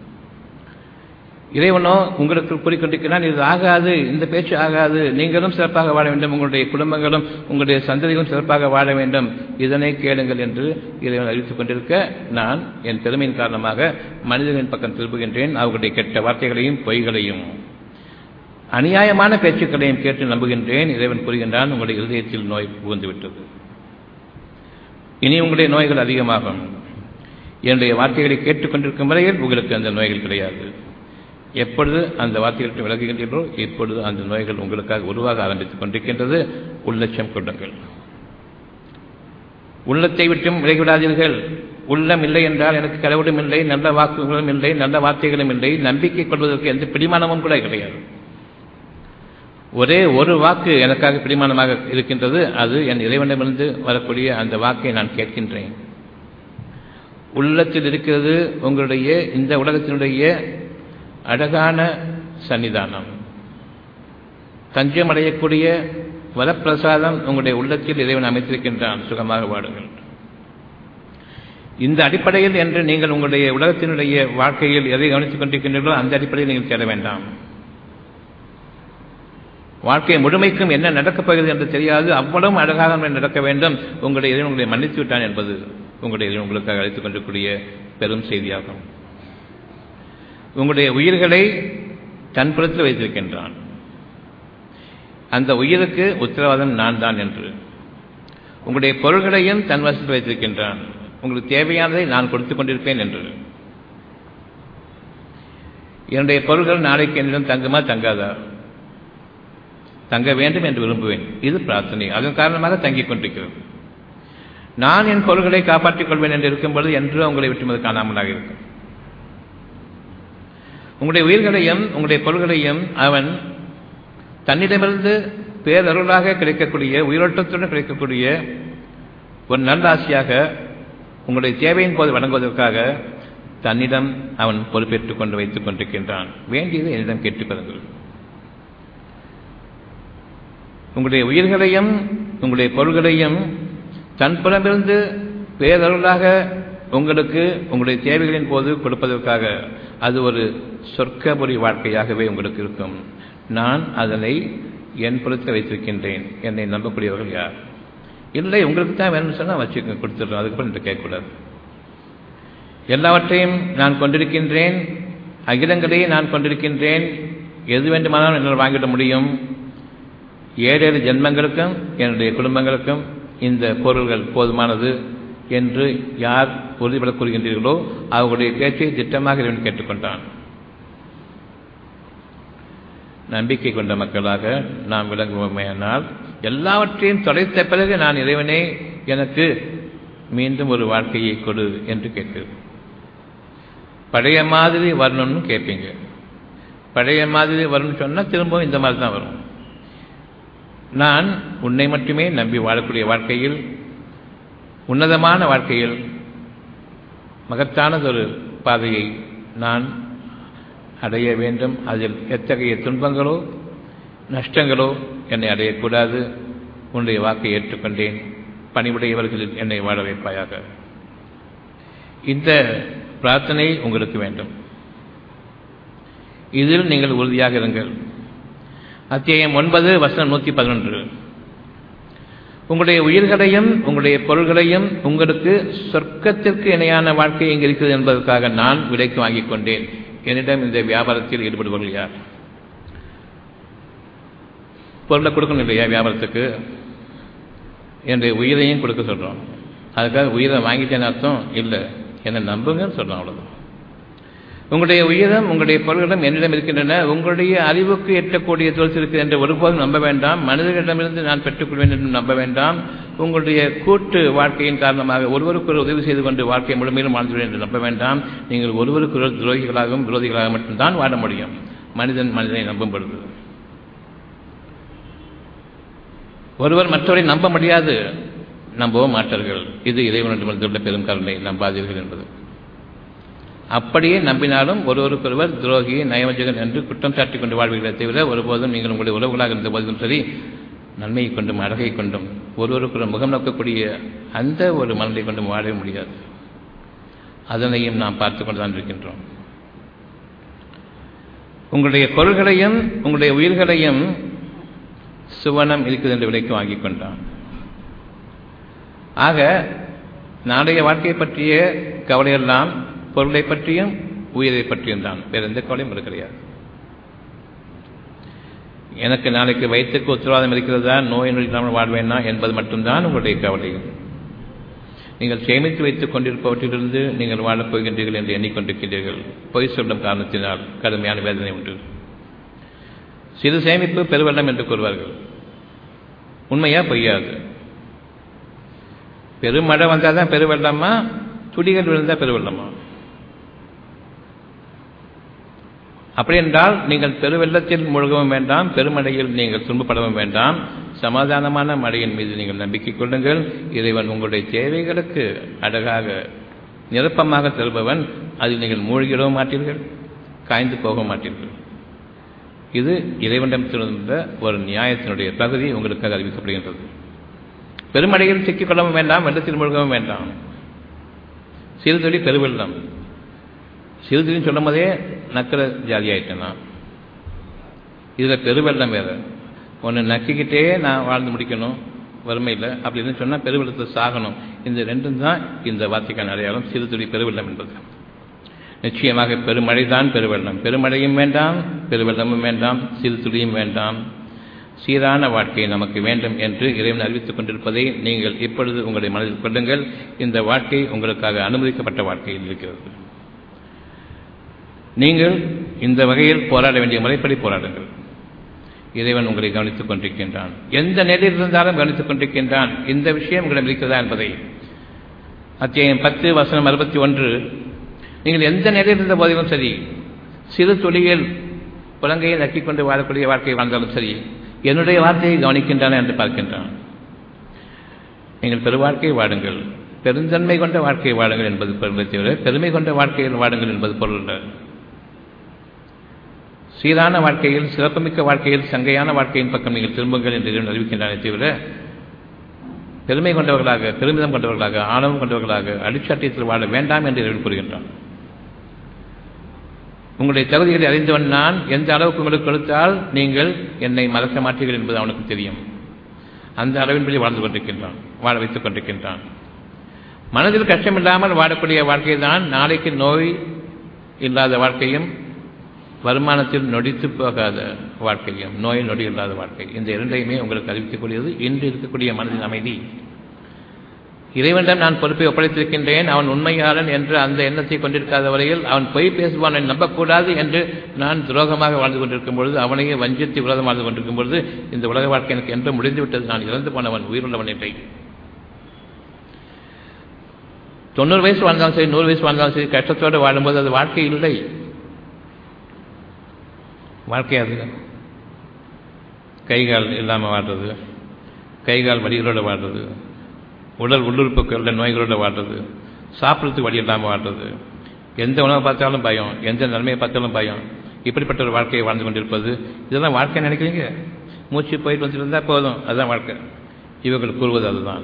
இறைவனோ உங்களுக்கு கூறிக்கொண்டிருக்கிறான் இது ஆகாது இந்த பேச்சு ஆகாது நீங்களும் சிறப்பாக வாழ வேண்டும் உங்களுடைய குடும்பங்களும் உங்களுடைய சந்ததிகளும் சிறப்பாக வாழ வேண்டும் இதனை கேளுங்கள் என்று இறைவன் அறிவித்துக் கொண்டிருக்க நான் என் பெருமையின் காரணமாக மனிதர்களின் பக்கம் திரும்புகின்றேன் அவர்களுடைய கெட்ட வார்த்தைகளையும் பொய்களையும் அநியாயமான பேச்சுக்களையும் கேட்டு நம்புகின்றேன் இறைவன் கூறுகின்றான் உங்களுடைய இருதயத்தில் நோய் புகுந்துவிட்டது இனி உங்களுடைய நோய்கள் அதிகமாகும் என்னுடைய வார்த்தைகளை கேட்டுக்கொண்டிருக்கும் வரையில் உங்களுக்கு அந்த நோய்கள் கிடையாது எப்பொழுது அந்த வார்த்தைகளுக்கு விலகுகின்றீர்களோ இப்பொழுது அந்த நோய்கள் உங்களுக்காக உருவாக ஆரம்பித்துக் கொண்டிருக்கின்றது உள்ளட்சம் கொள்ளுங்கள் உள்ளத்தை விட்டும் விலகிவிடாதீர்கள் உள்ளம் இல்லை என்றால் எனக்கு கடவுளும் இல்லை நல்ல வாக்குகளும் இல்லை நல்ல வார்த்தைகளும் இல்லை நம்பிக்கை கொள்வதற்கு எந்த பிடிமானமும் கூட கிடையாது ஒரே ஒரு வாக்கு எனக்காக பிடிமானமாக இருக்கின்றது அது என் இறைவனிடமிருந்து வரக்கூடிய அந்த வாக்கை நான் கேட்கின்றேன் உள்ளத்தில் இருக்கிறது உங்களுடைய இந்த உலகத்தினுடைய அழகான சன்னிதானம் தஞ்சமடையக்கூடிய வரப்பிரசாதம் உங்களுடைய உள்ளத்தில் இறைவன் அமைத்திருக்கின்றான் சுகமாக வாடுங்கள் இந்த அடிப்படையில் என்று நீங்கள் உங்களுடைய உலகத்தினுடைய வாழ்க்கையில் எதை கவனித்துக் கொண்டிருக்கின்றீர்களோ அந்த அடிப்படையில் நீங்கள் தேட வேண்டாம் வாழ்க்கை முழுமைக்கும் என்ன நடக்கப் போகிறது என்று தெரியாது அவ்வளவு அழகாக நடக்க வேண்டும் உங்களுடைய இறைவன் உங்களை மன்னித்து விட்டான் என்பது உங்களுடைய இறைவன் உங்களுக்காக அழைத்துக் கொண்டிருக்கூடிய பெரும் செய்தியாகும் உங்களுடைய உயிர்களை தன் புறத்தில் வைத்திருக்கின்றான் அந்த உயிருக்கு உத்தரவாதம் நான் தான் என்று உங்களுடைய பொருள்களையும் தன் வசத்தில் வைத்திருக்கின்றான் உங்களுக்கு தேவையானதை நான் கொடுத்துக் கொண்டிருப்பேன் என்று என்னுடைய பொருள்கள் நாளைக்கு என்னிடம் தங்குமா தங்காதா தங்க வேண்டும் என்று விரும்புவேன் இது பிரார்த்தனை அதன் காரணமாக தங்கிக் கொண்டிருக்கிறது நான் என் பொருள்களை காப்பாற்றிக் கொள்வேன் என்று இருக்கும்போது என்று உங்களை விட்டுமது காணாமலாக இருக்கும் உங்களுடைய உயிர்களையும் உங்களுடைய பொருள்களையும் அவன் தன்னிடமிருந்து பேரருளாக கிடைக்கக்கூடிய உயிரோட்டத்துடன் கிடைக்கக்கூடிய ஒரு நல்ல ஆசையாக உங்களுடைய தேவையின் போது வழங்குவதற்காக தன்னிடம் அவன் பொறுப்பேற்றுக் கொண்டு வைத்துக் கொண்டிருக்கின்றான் வேண்டியது என்னிடம் கேட்டுக் கொள்ளுங்கள் உங்களுடைய உயிர்களையும் உங்களுடைய பொருள்களையும் தன்புறமிருந்து பேரருளாக உங்களுக்கு உங்களுடைய தேவைகளின் போது கொடுப்பதற்காக அது ஒரு சொர்க்கபுரி வாழ்க்கையாகவே உங்களுக்கு இருக்கும் நான் அதனை என் புறத்தில் வைத்திருக்கின்றேன் என்னை நம்பக்கூடியவர்கள் யார் இல்லை உங்களுக்கு தான் வேணும்னு சொன்னால் வச்சுக்க கொடுத்துடுறோம் அதுக்கப்புறம் என்று கேட்கக்கூடாது எல்லாவற்றையும் நான் கொண்டிருக்கின்றேன் அகிலங்களையே நான் கொண்டிருக்கின்றேன் எது வேண்டுமானாலும் என்னால் வாங்கிட முடியும் ஏழு ஏழு ஜென்மங்களுக்கும் என்னுடைய குடும்பங்களுக்கும் இந்த பொருள்கள் போதுமானது என்று யார் உறுதிபட கூறுகின்றீர்களோ அவர்களுடைய பேச்சை திட்டமாக இறைவன் கேட்டுக்கொண்டான் நம்பிக்கை கொண்ட மக்களாக நாம் விளங்குவோமேயானால் எல்லாவற்றையும் தொலைத்த பிறகு நான் இறைவனே எனக்கு மீண்டும் ஒரு வாழ்க்கையை கொடு என்று கேட்கிறேன் பழைய மாதிரி வரணும்னு கேட்பீங்க பழைய மாதிரி வரும்னு சொன்னால் திரும்பவும் இந்த மாதிரி தான் வரும் நான் உன்னை மட்டுமே நம்பி வாழக்கூடிய வாழ்க்கையில் உன்னதமான வாழ்க்கையில் மகத்தானதொரு பாதையை நான் அடைய வேண்டும் அதில் எத்தகைய துன்பங்களோ நஷ்டங்களோ என்னை அடையக்கூடாது உன்னுடைய வாக்கை ஏற்றுக்கொண்டேன் பணிவுடையவர்களில் என்னை வாழ வைப்பாயாக இந்த பிரார்த்தனை உங்களுக்கு வேண்டும் இதில் நீங்கள் உறுதியாக இருங்கள் அத்தியாயம் ஒன்பது வசனம் நூற்றி பதினொன்று உங்களுடைய உயிர்களையும் உங்களுடைய பொருள்களையும் உங்களுக்கு சொர்க்கத்திற்கு இணையான வாழ்க்கை எங்கே இருக்கிறது என்பதற்காக நான் விலைக்கு வாங்கிக் கொண்டேன் என்னிடம் இந்த வியாபாரத்தில் ஈடுபடுபவர்கள் யார் பொருளை கொடுக்கணும் இல்லையா வியாபாரத்துக்கு என்னுடைய உயிரையும் கொடுக்க சொல்கிறோம் அதுக்காக உயிரை வாங்கிட்டேன்னு அர்த்தம் இல்லை என்னை நம்புங்கன்னு சொல்கிறோம் அவ்வளோதான் உங்களுடைய உயிரம் உங்களுடைய பொருள்களும் என்னிடம் இருக்கின்றன உங்களுடைய அறிவுக்கு எட்டக்கூடிய தொழில் இருக்குது என்று ஒருபோதும் நம்ப வேண்டாம் மனிதர்களிடமிருந்து நான் பெற்றுக்கொள்வேன் என்று நம்ப வேண்டாம் உங்களுடைய கூட்டு வாழ்க்கையின் காரணமாக ஒருவருக்கு ஒரு உதவி செய்து கொண்டு வாழ்க்கை முழுமையிலும் வாழ்ந்துள்ளேன் என்று நம்ப வேண்டாம் நீங்கள் ஒருவருக்கு ஒரு துரோகிகளாகவும் விரோதிகளாக மட்டும்தான் வாழ முடியும் மனிதன் மனிதனை நம்பும் பொழுது ஒருவர் மற்றவரை நம்ப முடியாது நம்பவும் மாட்டார்கள் இது இறைவனிடமிருந்துள்ள பெரும் கருணை நம்பாதீர்கள் என்பது அப்படியே நம்பினாலும் ஒருவருக்கொருவர் துரோகி நயவஞ்சகன் என்று குற்றம் சாட்டிக் கொண்டு வாழ்வீர்களே தவிர ஒருபோதும் நீங்கள் உங்களுடைய உறவுகளாக இருந்த போதிலும் சரி நன்மையை கொண்டும் அழகை கொண்டும் ஒருவருக்கொரு முகம் நோக்கக்கூடிய அந்த ஒரு மனதை கொண்டும் வாழவே முடியாது அதனையும் நாம் பார்த்து கொண்டுதான் இருக்கின்றோம் உங்களுடைய பொருள்களையும் உங்களுடைய உயிர்களையும் சுவனம் இருக்குது என்று விலைக்கு வாங்கிக் கொண்டான் ஆக நாளைய வாழ்க்கையை பற்றிய கவலையெல்லாம் பொருளை பற்றியும் உயிரை பற்றியும் தான் வேற எந்த கவலையும் அது கிடையாது எனக்கு நாளைக்கு வயிற்றுக்கு உத்தரவாதம் இருக்கிறதா நோய் நொடி இல்லாமல் வாழ்வேனா என்பது மட்டும்தான் உங்களுடைய கவலை நீங்கள் சேமித்து வைத்துக் கொண்டிருப்பவற்றிலிருந்து நீங்கள் வாழப் போகின்றீர்கள் என்று எண்ணிக்கொண்டிருக்கிறீர்கள் பொய் சொல்லும் காரணத்தினால் கடுமையான வேதனை உண்டு சிறு சேமிப்பு பெருவெள்ளம் என்று கூறுவார்கள் உண்மையா பொய்யாது பெருமழை வந்தால் தான் பெருவெள்ளமா துடிகள் விழுந்தால் பெருவெள்ளமா அப்படி என்றால் நீங்கள் பெருவெள்ளத்தில் முழுகவும் வேண்டாம் பெருமழையில் நீங்கள் துன்பப்படவும் வேண்டாம் சமாதானமான மழையின் மீது நீங்கள் நம்பிக்கை கொள்ளுங்கள் இறைவன் உங்களுடைய தேவைகளுக்கு அழகாக நிரப்பமாக தருபவன் அதில் நீங்கள் மூழ்கிடவும் மாட்டீர்கள் காய்ந்து போக மாட்டீர்கள் இது இறைவனிடம் திறந்த ஒரு நியாயத்தினுடைய பகுதி உங்களுக்காக அறிவிக்கப்படுகின்றது பெருமழையில் சிக்கிக்கொள்ளவும் வேண்டாம் வெள்ளத்தில் முழுகவும் வேண்டாம் சிறுதுளி பெருவெள்ளம் சிறுதுளின்னு சொல்லும் போதே நக்கிற ஜாதி ஆயிட்டேன் நான் இதில் பெருவெள்ளம் வேறு ஒன்று நக்கிக்கிட்டே நான் வாழ்ந்து முடிக்கணும் வறுமையில் அப்படின்னு சொன்னால் பெருவெள்ளத்தை சாகணும் இந்த ரெண்டும் தான் இந்த வார்த்தைக்கான அடையாளம் சிறுதுளி பெருவெள்ளம் என்பது நிச்சயமாக பெருமழை தான் பெருவெள்ளம் பெருமழையும் வேண்டாம் பெருவெள்ளமும் வேண்டாம் சிறுதுளியும் வேண்டாம் சீரான வாழ்க்கை நமக்கு வேண்டும் என்று இறைவன் அறிவித்துக் கொண்டிருப்பதை நீங்கள் இப்பொழுது உங்களுடைய மனதில் கொள்ளுங்கள் இந்த வாழ்க்கை உங்களுக்காக அனுமதிக்கப்பட்ட வாழ்க்கையில் இருக்கிறது நீங்கள் இந்த வகையில் போராட வேண்டிய முறைப்படி போராடுங்கள் இறைவன் உங்களை கவனித்துக் கொண்டிருக்கின்றான் எந்த நிலையில் இருந்தாலும் கவனித்துக் கொண்டிருக்கின்றான் இந்த விஷயம் உங்களிடம் இருக்கிறதா என்பதை அத்தியாயம் பத்து வசனம் அறுபத்தி ஒன்று நீங்கள் எந்த நிலையில் இருந்த போதிலும் சரி சிறு துளியில் புலங்கையை நக்கிக் கொண்டு வாழக்கூடிய வாழ்க்கை வாழ்ந்தாலும் சரி என்னுடைய வார்த்தையை கவனிக்கின்றான என்று பார்க்கின்றான் நீங்கள் பெருவாழ்க்கையை வாடுங்கள் பெருந்தன்மை கொண்ட வாழ்க்கையை வாடுங்கள் என்பது பொருளை தவிர பெருமை கொண்ட வாழ்க்கையில் வாடுங்கள் என்பது பொருள் சீரான வாழ்க்கையில் சிறப்புமிக்க வாழ்க்கையில் சங்கையான வாழ்க்கையின் பக்கம் நீங்கள் திரும்புங்கள் என்று அறிவிக்கின்றன தவிர பெருமை கொண்டவர்களாக பெருமிதம் கொண்டவர்களாக ஆணவம் கொண்டவர்களாக அடிச்சாட்டியத்தில் வாழ வேண்டாம் என்று இறைவன் கூறுகின்றான் உங்களுடைய தகுதிகளை அறிந்தவன் நான் எந்த அளவுக்கு உங்களுக்கு கொடுத்தால் நீங்கள் என்னை மறக்க மாட்டீர்கள் என்பது அவனுக்கு தெரியும் அந்த அளவின்படி வாழ்ந்து கொண்டிருக்கின்றான் வாழ வைத்துக் கொண்டிருக்கின்றான் மனதில் கஷ்டமில்லாமல் வாழக்கூடிய வாழ்க்கை தான் நாளைக்கு நோய் இல்லாத வாழ்க்கையும் வருமானத்தில் நொடித்து போகாத வாழ்க்கையும் நோய் நொடி இல்லாத வாழ்க்கை இந்த இரண்டையுமே உங்களுக்கு அறிவிக்கக்கூடியது இன்று இருக்கக்கூடிய மனதின் அமைதி இறைவனிடம் நான் பொறுப்பை ஒப்படைத்திருக்கின்றேன் அவன் உண்மையாளன் என்று அந்த எண்ணத்தை கொண்டிருக்காத வரையில் அவன் பொய் பேசுவான் நம்பக்கூடாது என்று நான் துரோகமாக வாழ்ந்து கொண்டிருக்கும் பொழுது அவனையே வஞ்சித்து விரோதம் வாழ்ந்து கொண்டிருக்கும் பொழுது இந்த உலக வாழ்க்கை எனக்கு என்று முடிந்துவிட்டது நான் இறந்து போனவன் உயிருள்ளவன் இல்லை தொண்ணூறு வயசு வாழ்ந்தாலும் சரி நூறு வயசு வாழ்ந்தாலும் சரி கஷ்டத்தோடு வாழும்போது அது வாழ்க்கை இல்லை வாழ்க்கை அது கைகால் இல்லாமல் வாழ்றது கைகால் வலிகளோடு வாழ்றது உடல் உள்ளுறுப்புகளோட நோய்களோடு வாழ்றது சாப்பிட்றதுக்கு வழி இல்லாமல் வாழ்றது எந்த உணவை பார்த்தாலும் பயம் எந்த நன்மையை பார்த்தாலும் பயம் இப்படிப்பட்ட ஒரு வாழ்க்கையை வாழ்ந்து கொண்டிருப்பது இதெல்லாம் வாழ்க்கை நினைக்கிறீங்க மூச்சு போயிட்டு வந்துட்டு இருந்தால் போதும் அதுதான் வாழ்க்கை இவர்கள் கூறுவது அதுதான்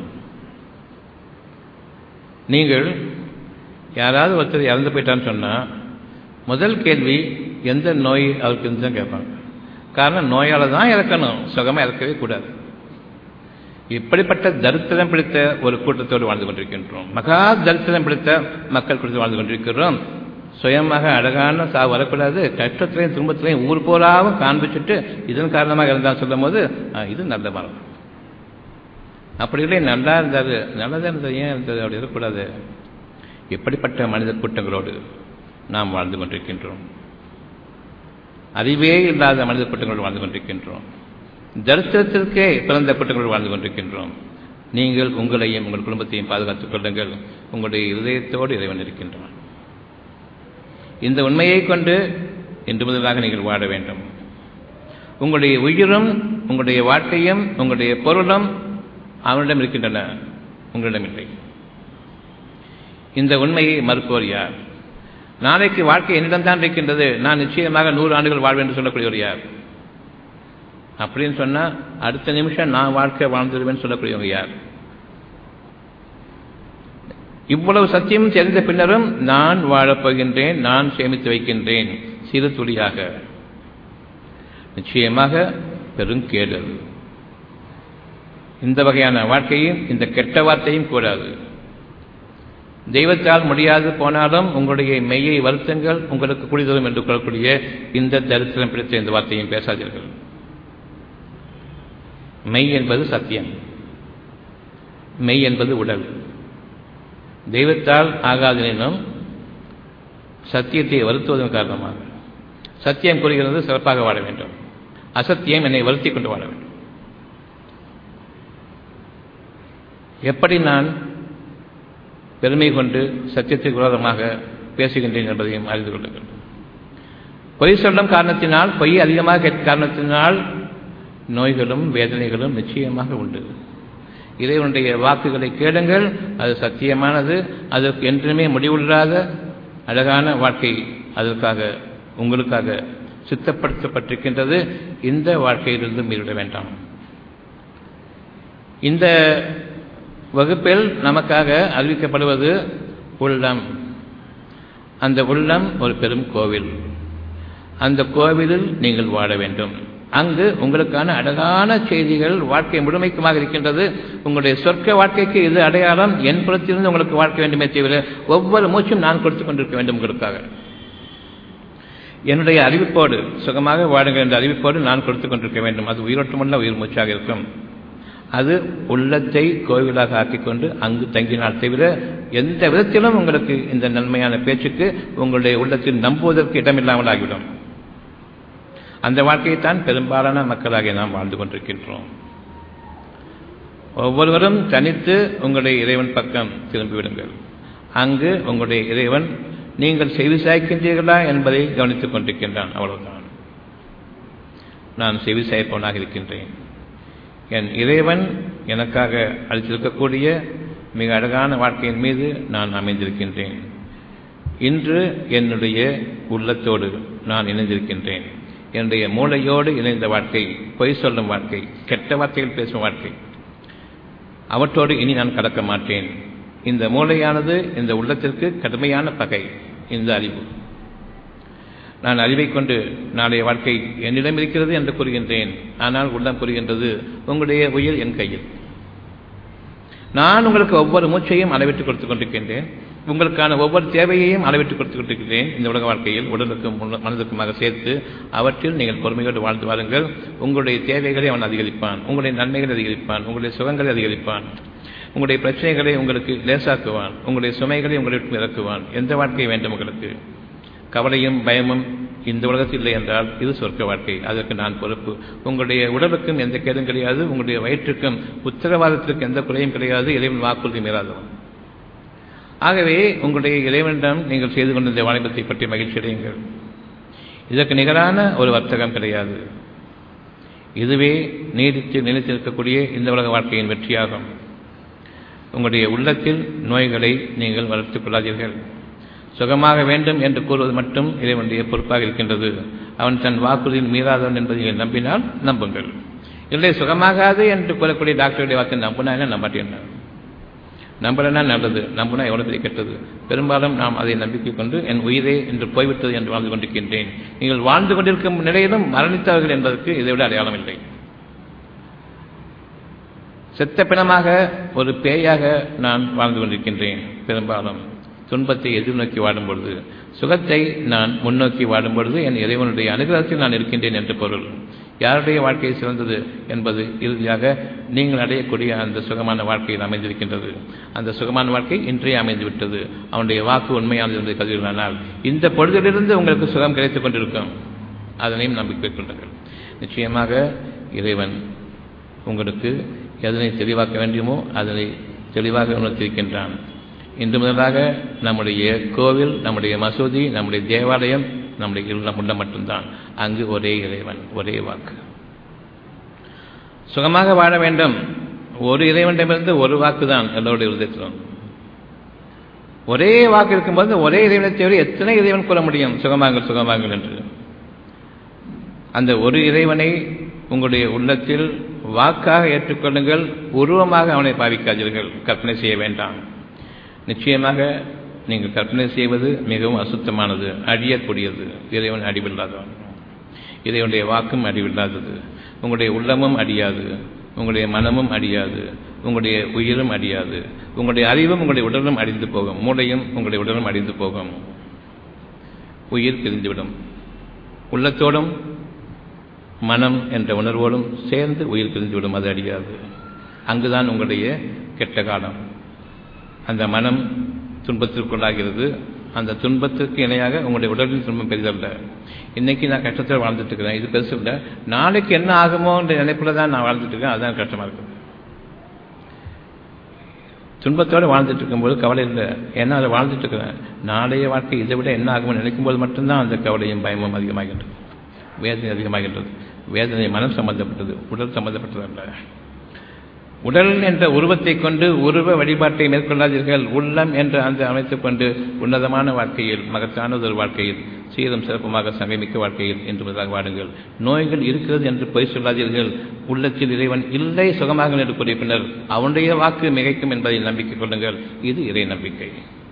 நீங்கள் யாராவது ஒருத்தர் இறந்து போயிட்டான்னு சொன்னால் முதல் கேள்வி எந்த நோய் அவருக்கு இருந்து தான் கேட்பாங்க காரணம் நோயால் தான் இறக்கணும் சுகமாக இறக்கவே கூடாது இப்படிப்பட்ட தரித்திரம் பிடித்த ஒரு கூட்டத்தோடு வாழ்ந்து கொண்டிருக்கின்றோம் மகா தரித்திரம் பிடித்த மக்கள் குறித்து வாழ்ந்து கொண்டிருக்கிறோம் சுயமாக அழகான சா வரக்கூடாது கஷ்டத்திலையும் துன்பத்திலையும் ஊர் போராவும் காண்பிச்சுட்டு இதன் காரணமாக இருந்தால் சொல்லும் போது இது நல்ல மரம் அப்படி இல்லை நல்லா இருந்தார் நல்லதாக இருந்தது ஏன் இருந்தது அப்படி இருக்கக்கூடாது இப்படிப்பட்ட மனித கூட்டங்களோடு நாம் வாழ்ந்து கொண்டிருக்கின்றோம் அறிவே இல்லாத மனித கூட்டங்களோடு வாழ்ந்து கொண்டிருக்கின்றோம் தரித்திரத்திற்கே பிறந்த கூட்டங்களோடு வாழ்ந்து கொண்டிருக்கின்றோம் நீங்கள் உங்களையும் உங்கள் குடும்பத்தையும் பாதுகாத்துக் கொள்ளுங்கள் உங்களுடைய இதயத்தோடு இறைவன் இருக்கின்றான் இந்த உண்மையை கொண்டு இன்று முதலாக நீங்கள் வாழ வேண்டும் உங்களுடைய உயிரும் உங்களுடைய வாழ்க்கையும் உங்களுடைய பொருளும் அவனிடம் இருக்கின்றன உங்களிடம் இல்லை இந்த உண்மையை மறுப்போர் யார் நாளைக்கு வாழ்க்கை என்னிடம் தான் இருக்கின்றது நான் நிச்சயமாக நூறு ஆண்டுகள் வாழ்வேன் என்று சொல்லக்கூடியவர் யார் அப்படின்னு சொன்னால் அடுத்த நிமிஷம் நான் வாழ்க்கை வாழ்ந்துருவேன் சொல்லக்கூடியவங்க யார் இவ்வளவு சத்தியம் தெரிந்த பின்னரும் நான் வாழப்போகின்றேன் நான் சேமித்து வைக்கின்றேன் சிறு துளியாக நிச்சயமாக பெருங்கேடு இந்த வகையான வாழ்க்கையும் இந்த கெட்ட வார்த்தையும் கூடாது தெய்வத்தால் முடியாது போனாலும் உங்களுடைய மெய்யை வருத்தங்கள் உங்களுக்கு குடிதரும் என்று கூறக்கூடிய இந்த தரித்திரம் பிடித்த இந்த வார்த்தையும் பேசாதீர்கள் மெய் என்பது சத்தியம் மெய் என்பது உடல் தெய்வத்தால் ஆகாதெனும் சத்தியத்தை வருத்துவதன் காரணமாக சத்தியம் கூறுகிறது சிறப்பாக வாழ வேண்டும் அசத்தியம் என்னை வருத்தி கொண்டு வாழ வேண்டும் எப்படி நான் பெருமை கொண்டு சத்தியத்திற்கு விரோதமாக பேசுகின்றேன் என்பதையும் அறிந்து கொள்ளுங்கள் பொய் சொல்லும் காரணத்தினால் பொய் அதிகமாக கேட்கும் காரணத்தினால் நோய்களும் வேதனைகளும் நிச்சயமாக உண்டு இறைவனுடைய வாக்குகளை கேளுங்கள் அது சத்தியமானது அதற்கு என்றுமே முடிவுள்ளாத அழகான வாழ்க்கை அதற்காக உங்களுக்காக சித்தப்படுத்தப்பட்டிருக்கின்றது இந்த வாழ்க்கையிலிருந்து மீறிட வேண்டாம் இந்த வகுப்பில் நமக்காக அறிவிக்கப்படுவது உள்ளம் அந்த உள்ளம் ஒரு பெரும் கோவில் அந்த கோவிலில் நீங்கள் வாழ வேண்டும் அங்கு உங்களுக்கான அழகான செய்திகள் வாழ்க்கை முழுமைக்குமாக இருக்கின்றது உங்களுடைய சொர்க்க வாழ்க்கைக்கு இது அடையாளம் என் புறத்திலிருந்து உங்களுக்கு வாழ்க்கை வேண்டுமே தவிர ஒவ்வொரு மூச்சும் நான் கொடுத்துக் கொண்டிருக்க வேண்டும் உங்களுக்காக என்னுடைய அறிவிப்போடு சுகமாக வாடுங்கள் என்ற அறிவிப்போடு நான் கொடுத்துக் கொண்டிருக்க வேண்டும் அது உயிரோட்டமுள்ள உயிர் மூச்சாக இருக்கும் அது உள்ளத்தை கோவிலாக ஆக்கிக்கொண்டு அங்கு தங்கினால் தவிர எந்த விதத்திலும் உங்களுக்கு இந்த நன்மையான பேச்சுக்கு உங்களுடைய உள்ளத்தில் நம்புவதற்கு இடமில்லாமல் ஆகிவிடும் அந்த வாழ்க்கையைத்தான் பெரும்பாலான மக்களாக நாம் வாழ்ந்து கொண்டிருக்கின்றோம் ஒவ்வொருவரும் தனித்து உங்களுடைய இறைவன் பக்கம் திரும்பிவிடுங்கள் அங்கு உங்களுடைய இறைவன் நீங்கள் செவி சாய்க்கின்றீர்களா என்பதை கவனித்துக் கொண்டிருக்கின்றான் அவ்வளவுதான் நான் செவி சாய்ப்பவனாக இருக்கின்றேன் என் இறைவன் எனக்காக அளித்திருக்கக்கூடிய மிக அழகான வாழ்க்கையின் மீது நான் அமைந்திருக்கின்றேன் இன்று என்னுடைய உள்ளத்தோடு நான் இணைந்திருக்கின்றேன் என்னுடைய மூளையோடு இணைந்த வாழ்க்கை பொய் சொல்லும் வாழ்க்கை கெட்ட வார்த்தைகள் பேசும் வாழ்க்கை அவற்றோடு இனி நான் கடக்க மாட்டேன் இந்த மூளையானது இந்த உள்ளத்திற்கு கடுமையான பகை இந்த அறிவு நான் அறிவை கொண்டு நாளைய வாழ்க்கை என்னிடம் இருக்கிறது என்று கூறுகின்றேன் ஆனால் உள்ளம் கூறுகின்றது உங்களுடைய உயிர் என் கையில் நான் உங்களுக்கு ஒவ்வொரு மூச்சையும் அளவிட்டுக் கொடுத்துக் கொண்டிருக்கின்றேன் உங்களுக்கான ஒவ்வொரு தேவையையும் அளவிட்டுக் கொடுத்துக் கொண்டிருக்கிறேன் இந்த உலக வாழ்க்கையில் உடலுக்கும் மனதுக்குமாக சேர்த்து அவற்றில் நீங்கள் பொறுமையோடு வாழ்ந்து வாருங்கள் உங்களுடைய தேவைகளை அவன் அதிகரிப்பான் உங்களுடைய நன்மைகளை அதிகரிப்பான் உங்களுடைய சுகங்களை அதிகரிப்பான் உங்களுடைய பிரச்சனைகளை உங்களுக்கு லேசாக்குவான் உங்களுடைய சுமைகளை உங்களுக்கு இறக்குவான் எந்த வாழ்க்கை வேண்டும் உங்களுக்கு கவலையும் பயமும் இந்த உலகத்தில் இல்லை என்றால் இது சொர்க்க வாழ்க்கை அதற்கு நான் பொறுப்பு உங்களுடைய உடலுக்கும் எந்த கேடும் கிடையாது உங்களுடைய வயிற்றுக்கும் உத்தரவாதத்திற்கு எந்த குறையும் கிடையாது இறைவன் வாக்குறுதி மீறாதவன் ஆகவே உங்களுடைய இறைவனிடம் நீங்கள் செய்து கொண்டிருந்த வாணிபத்தை பற்றி மகிழ்ச்சி அடையுங்கள் இதற்கு நிகரான ஒரு வர்த்தகம் கிடையாது இதுவே நீடித்து நிலைத்திருக்கக்கூடிய இந்த உலக வாழ்க்கையின் வெற்றியாகும் உங்களுடைய உள்ளத்தில் நோய்களை நீங்கள் வளர்த்துக் கொள்ளாதீர்கள் சுகமாக வேண்டும் என்று கூறுவது மட்டும் இறைவனுடைய பொறுப்பாக இருக்கின்றது அவன் தன் வாக்குறுதியில் மீறாதவன் என்பதை நீங்கள் நம்பினால் நம்புங்கள் இல்லை சுகமாகாது என்று கூறக்கூடிய டாக்டருடைய வார்த்தை நம்பினா என்ன நம்பாட்டேன் நம்பலனா நல்லது நம்பினா எவ்வளவு பெரிய கெட்டது பெரும்பாலும் நாம் அதை நம்பிக்கை கொண்டு என் உயிரே என்று போய்விட்டது என்று வாழ்ந்து கொண்டிருக்கின்றேன் நீங்கள் வாழ்ந்து கொண்டிருக்கும் நிலையிலும் மரணித்தவர்கள் என்பதற்கு இதைவிட அடையாளம் இல்லை செத்த பிணமாக ஒரு பேயாக நான் வாழ்ந்து கொண்டிருக்கின்றேன் பெரும்பாலும் துன்பத்தை எதிர்நோக்கி வாடும் பொழுது சுகத்தை நான் முன்னோக்கி வாடும் பொழுது என் இறைவனுடைய அனுகிரகத்தில் நான் இருக்கின்றேன் என்று பொருள் யாருடைய வாழ்க்கை சிறந்தது என்பது இறுதியாக நீங்கள் அடையக்கூடிய அந்த சுகமான வாழ்க்கையில் அமைந்திருக்கின்றது அந்த சுகமான வாழ்க்கை இன்றைய அமைந்துவிட்டது அவனுடைய வாக்கு உண்மையானது என்பதை கருதுகிறானால் இந்த பொழுதிலிருந்து உங்களுக்கு சுகம் கிடைத்துக் கொண்டிருக்கும் அதனையும் நம்பிக்கை கொள்ளுங்கள் நிச்சயமாக இறைவன் உங்களுக்கு எதனை தெளிவாக்க வேண்டுமோ அதனை தெளிவாக உணர்த்திருக்கின்றான் இன்று முதலாக நம்முடைய கோவில் நம்முடைய மசூதி நம்முடைய தேவாலயம் நம்முடைய இல்லம் உள்ள மட்டும்தான் அங்கு ஒரே இறைவன் ஒரே வாக்கு சுகமாக வாழ வேண்டும் ஒரு இறைவனிடமிருந்து ஒரு வாக்கு தான் எல்லோருடைய உதயத்திலும் ஒரே வாக்கு இருக்கும்போது ஒரே இறைவனை தவிர எத்தனை இறைவன் கூற முடியும் சுகமாங்கள் சுகமாங்கள் என்று அந்த ஒரு இறைவனை உங்களுடைய உள்ளத்தில் வாக்காக ஏற்றுக்கொள்ளுங்கள் உருவமாக அவனை பாவிக்காதீர்கள் கற்பனை செய்ய வேண்டாம் நிச்சயமாக நீங்கள் கற்பனை செய்வது மிகவும் அசுத்தமானது அழியக்கூடியது இறைவன் அடிவில்லாதவன் இறைவனுடைய வாக்கும் அடிவில்லாதது உங்களுடைய உள்ளமும் அடியாது உங்களுடைய மனமும் அடியாது உங்களுடைய உயிரும் அடியாது உங்களுடைய அறிவும் உங்களுடைய உடலும் அடிந்து போகும் மூளையும் உங்களுடைய உடலும் அடிந்து போகும் உயிர் பிரிந்துவிடும் உள்ளத்தோடும் மனம் என்ற உணர்வோடும் சேர்ந்து உயிர் பிரிந்துவிடும் அது அடியாது அங்குதான் உங்களுடைய கெட்ட காலம் அந்த மனம் துன்பத்திற்குள்ளாகிறது அந்த துன்பத்திற்கு இணையாக உங்களுடைய உடலின் துன்பம் பெரிதல்ல இன்னைக்கு நான் கஷ்டத்தில் வாழ்ந்துட்டு இருக்கிறேன் இது பெருசு இல்லை நாளைக்கு என்ன ஆகுமோ என்ற நினைப்புல தான் நான் வாழ்ந்துட்டு இருக்கேன் அதுதான் கஷ்டமா இருக்குது துன்பத்தோடு வாழ்ந்துட்டு இருக்கும்போது கவலை இல்லை ஏன்னா அதை வாழ்ந்துட்டு இருக்கிறேன் நாளைய வாழ்க்கை இதை விட என்ன ஆகுமோ நினைக்கும் போது மட்டும்தான் அந்த கவலையும் பயமும் அதிகமாகின்றது வேதனை அதிகமாகின்றது வேதனை மனம் சம்பந்தப்பட்டது உடல் சம்பந்தப்பட்டது அல்ல உடல் என்ற உருவத்தை கொண்டு உருவ வழிபாட்டை மேற்கொள்ளாதீர்கள் உள்ளம் என்று அந்த அமைத்துக் கொண்டு உன்னதமான வாழ்க்கையில் மகத்தான ஒரு வாழ்க்கையில் சீரம் சிறப்புமாக சங்கமிக்க வாழ்க்கையில் என்று முதலாக வாடுங்கள் நோய்கள் இருக்கிறது என்று பொய் சொல்லாதீர்கள் உள்ளத்தில் இறைவன் இல்லை சுகமாக என்று கூறிய பின்னர் அவனுடைய வாக்கு மிகைக்கும் என்பதை நம்பிக்கை கொள்ளுங்கள் இது இறை நம்பிக்கை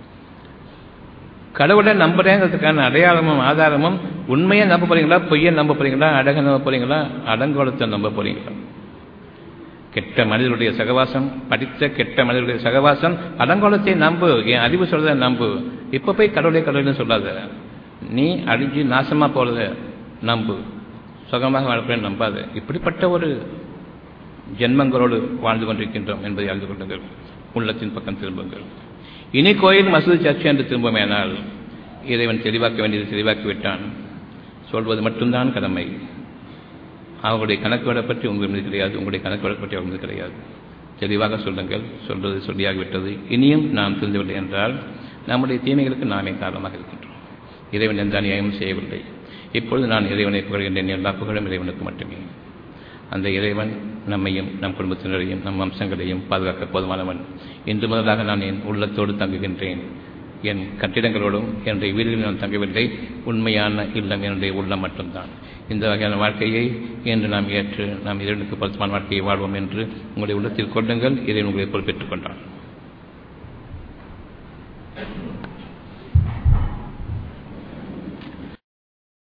கடவுளை நம்புறேங்கிறதுக்கான அடையாளமும் ஆதாரமும் உண்மையை நம்ப போறீங்களா பொய்யை நம்ப போறீங்களா அடக நம்ப போறீங்களா அடங்கோலத்தை நம்ப போறீங்களா கெட்ட மனிதனுடைய சகவாசம் படித்த கெட்ட மனிதனுடைய சகவாசம் அடங்கோலத்தை நம்பு என் அறிவு சொல்றத நம்பு இப்ப போய் கடவுளே கடவுள்னு சொல்லாத நீ அழிஞ்சு நாசமா போறத நம்பு சுகமாக வாழ்ப்பேன் நம்பாத இப்படிப்பட்ட ஒரு ஜென்மங்களோடு வாழ்ந்து கொண்டிருக்கின்றோம் என்பதை அறிந்து கொள்ளுங்கள் உள்ளத்தின் பக்கம் திரும்புங்கள் இனி கோயில் மசூதி சர்ச்சை என்று திரும்புமேனால் இறைவன் தெளிவாக்க வேண்டியது தெளிவாக்கி விட்டான் சொல்வது மட்டும்தான் கடமை அவங்களுடைய கணக்குகளை பற்றி உங்கள் மீது கிடையாது உங்களுடைய கணக்குகளை பற்றி அவங்க மீது கிடையாது தெளிவாக சொல்லுங்கள் சொல்றது சொல்லியாகிவிட்டது இனியும் நாம் தெரிந்துவில்லை என்றால் நம்முடைய தீமைகளுக்கு நாமே காரணமாக இருக்கின்றோம் இறைவன் எந்த அநியாயமும் செய்யவில்லை இப்பொழுது நான் இறைவனை புகழ்கின்றேன் எல்லா புகழும் இறைவனுக்கு மட்டுமே அந்த இறைவன் நம்மையும் நம் குடும்பத்தினரையும் நம் வம்சங்களையும் பாதுகாக்க போதுமானவன் இன்று முதலாக நான் என் உள்ளத்தோடு தங்குகின்றேன் என் கட்டிடங்களோடும் என்னுடைய வீடுகளில் நான் தங்கவில்லை உண்மையான இல்லம் என்னுடைய உள்ளம் மட்டும்தான் இந்த வகையான வாழ்க்கையை என்று நாம் ஏற்று நாம் இறைவனுக்கு பொருத்தமான வாழ்க்கையை வாழ்வோம் என்று உங்களுடைய உள்ளத்தில் கொள்ளுங்கள் இறைவன் உங்களை பொறுப்பேற்றுக் கொண்டான்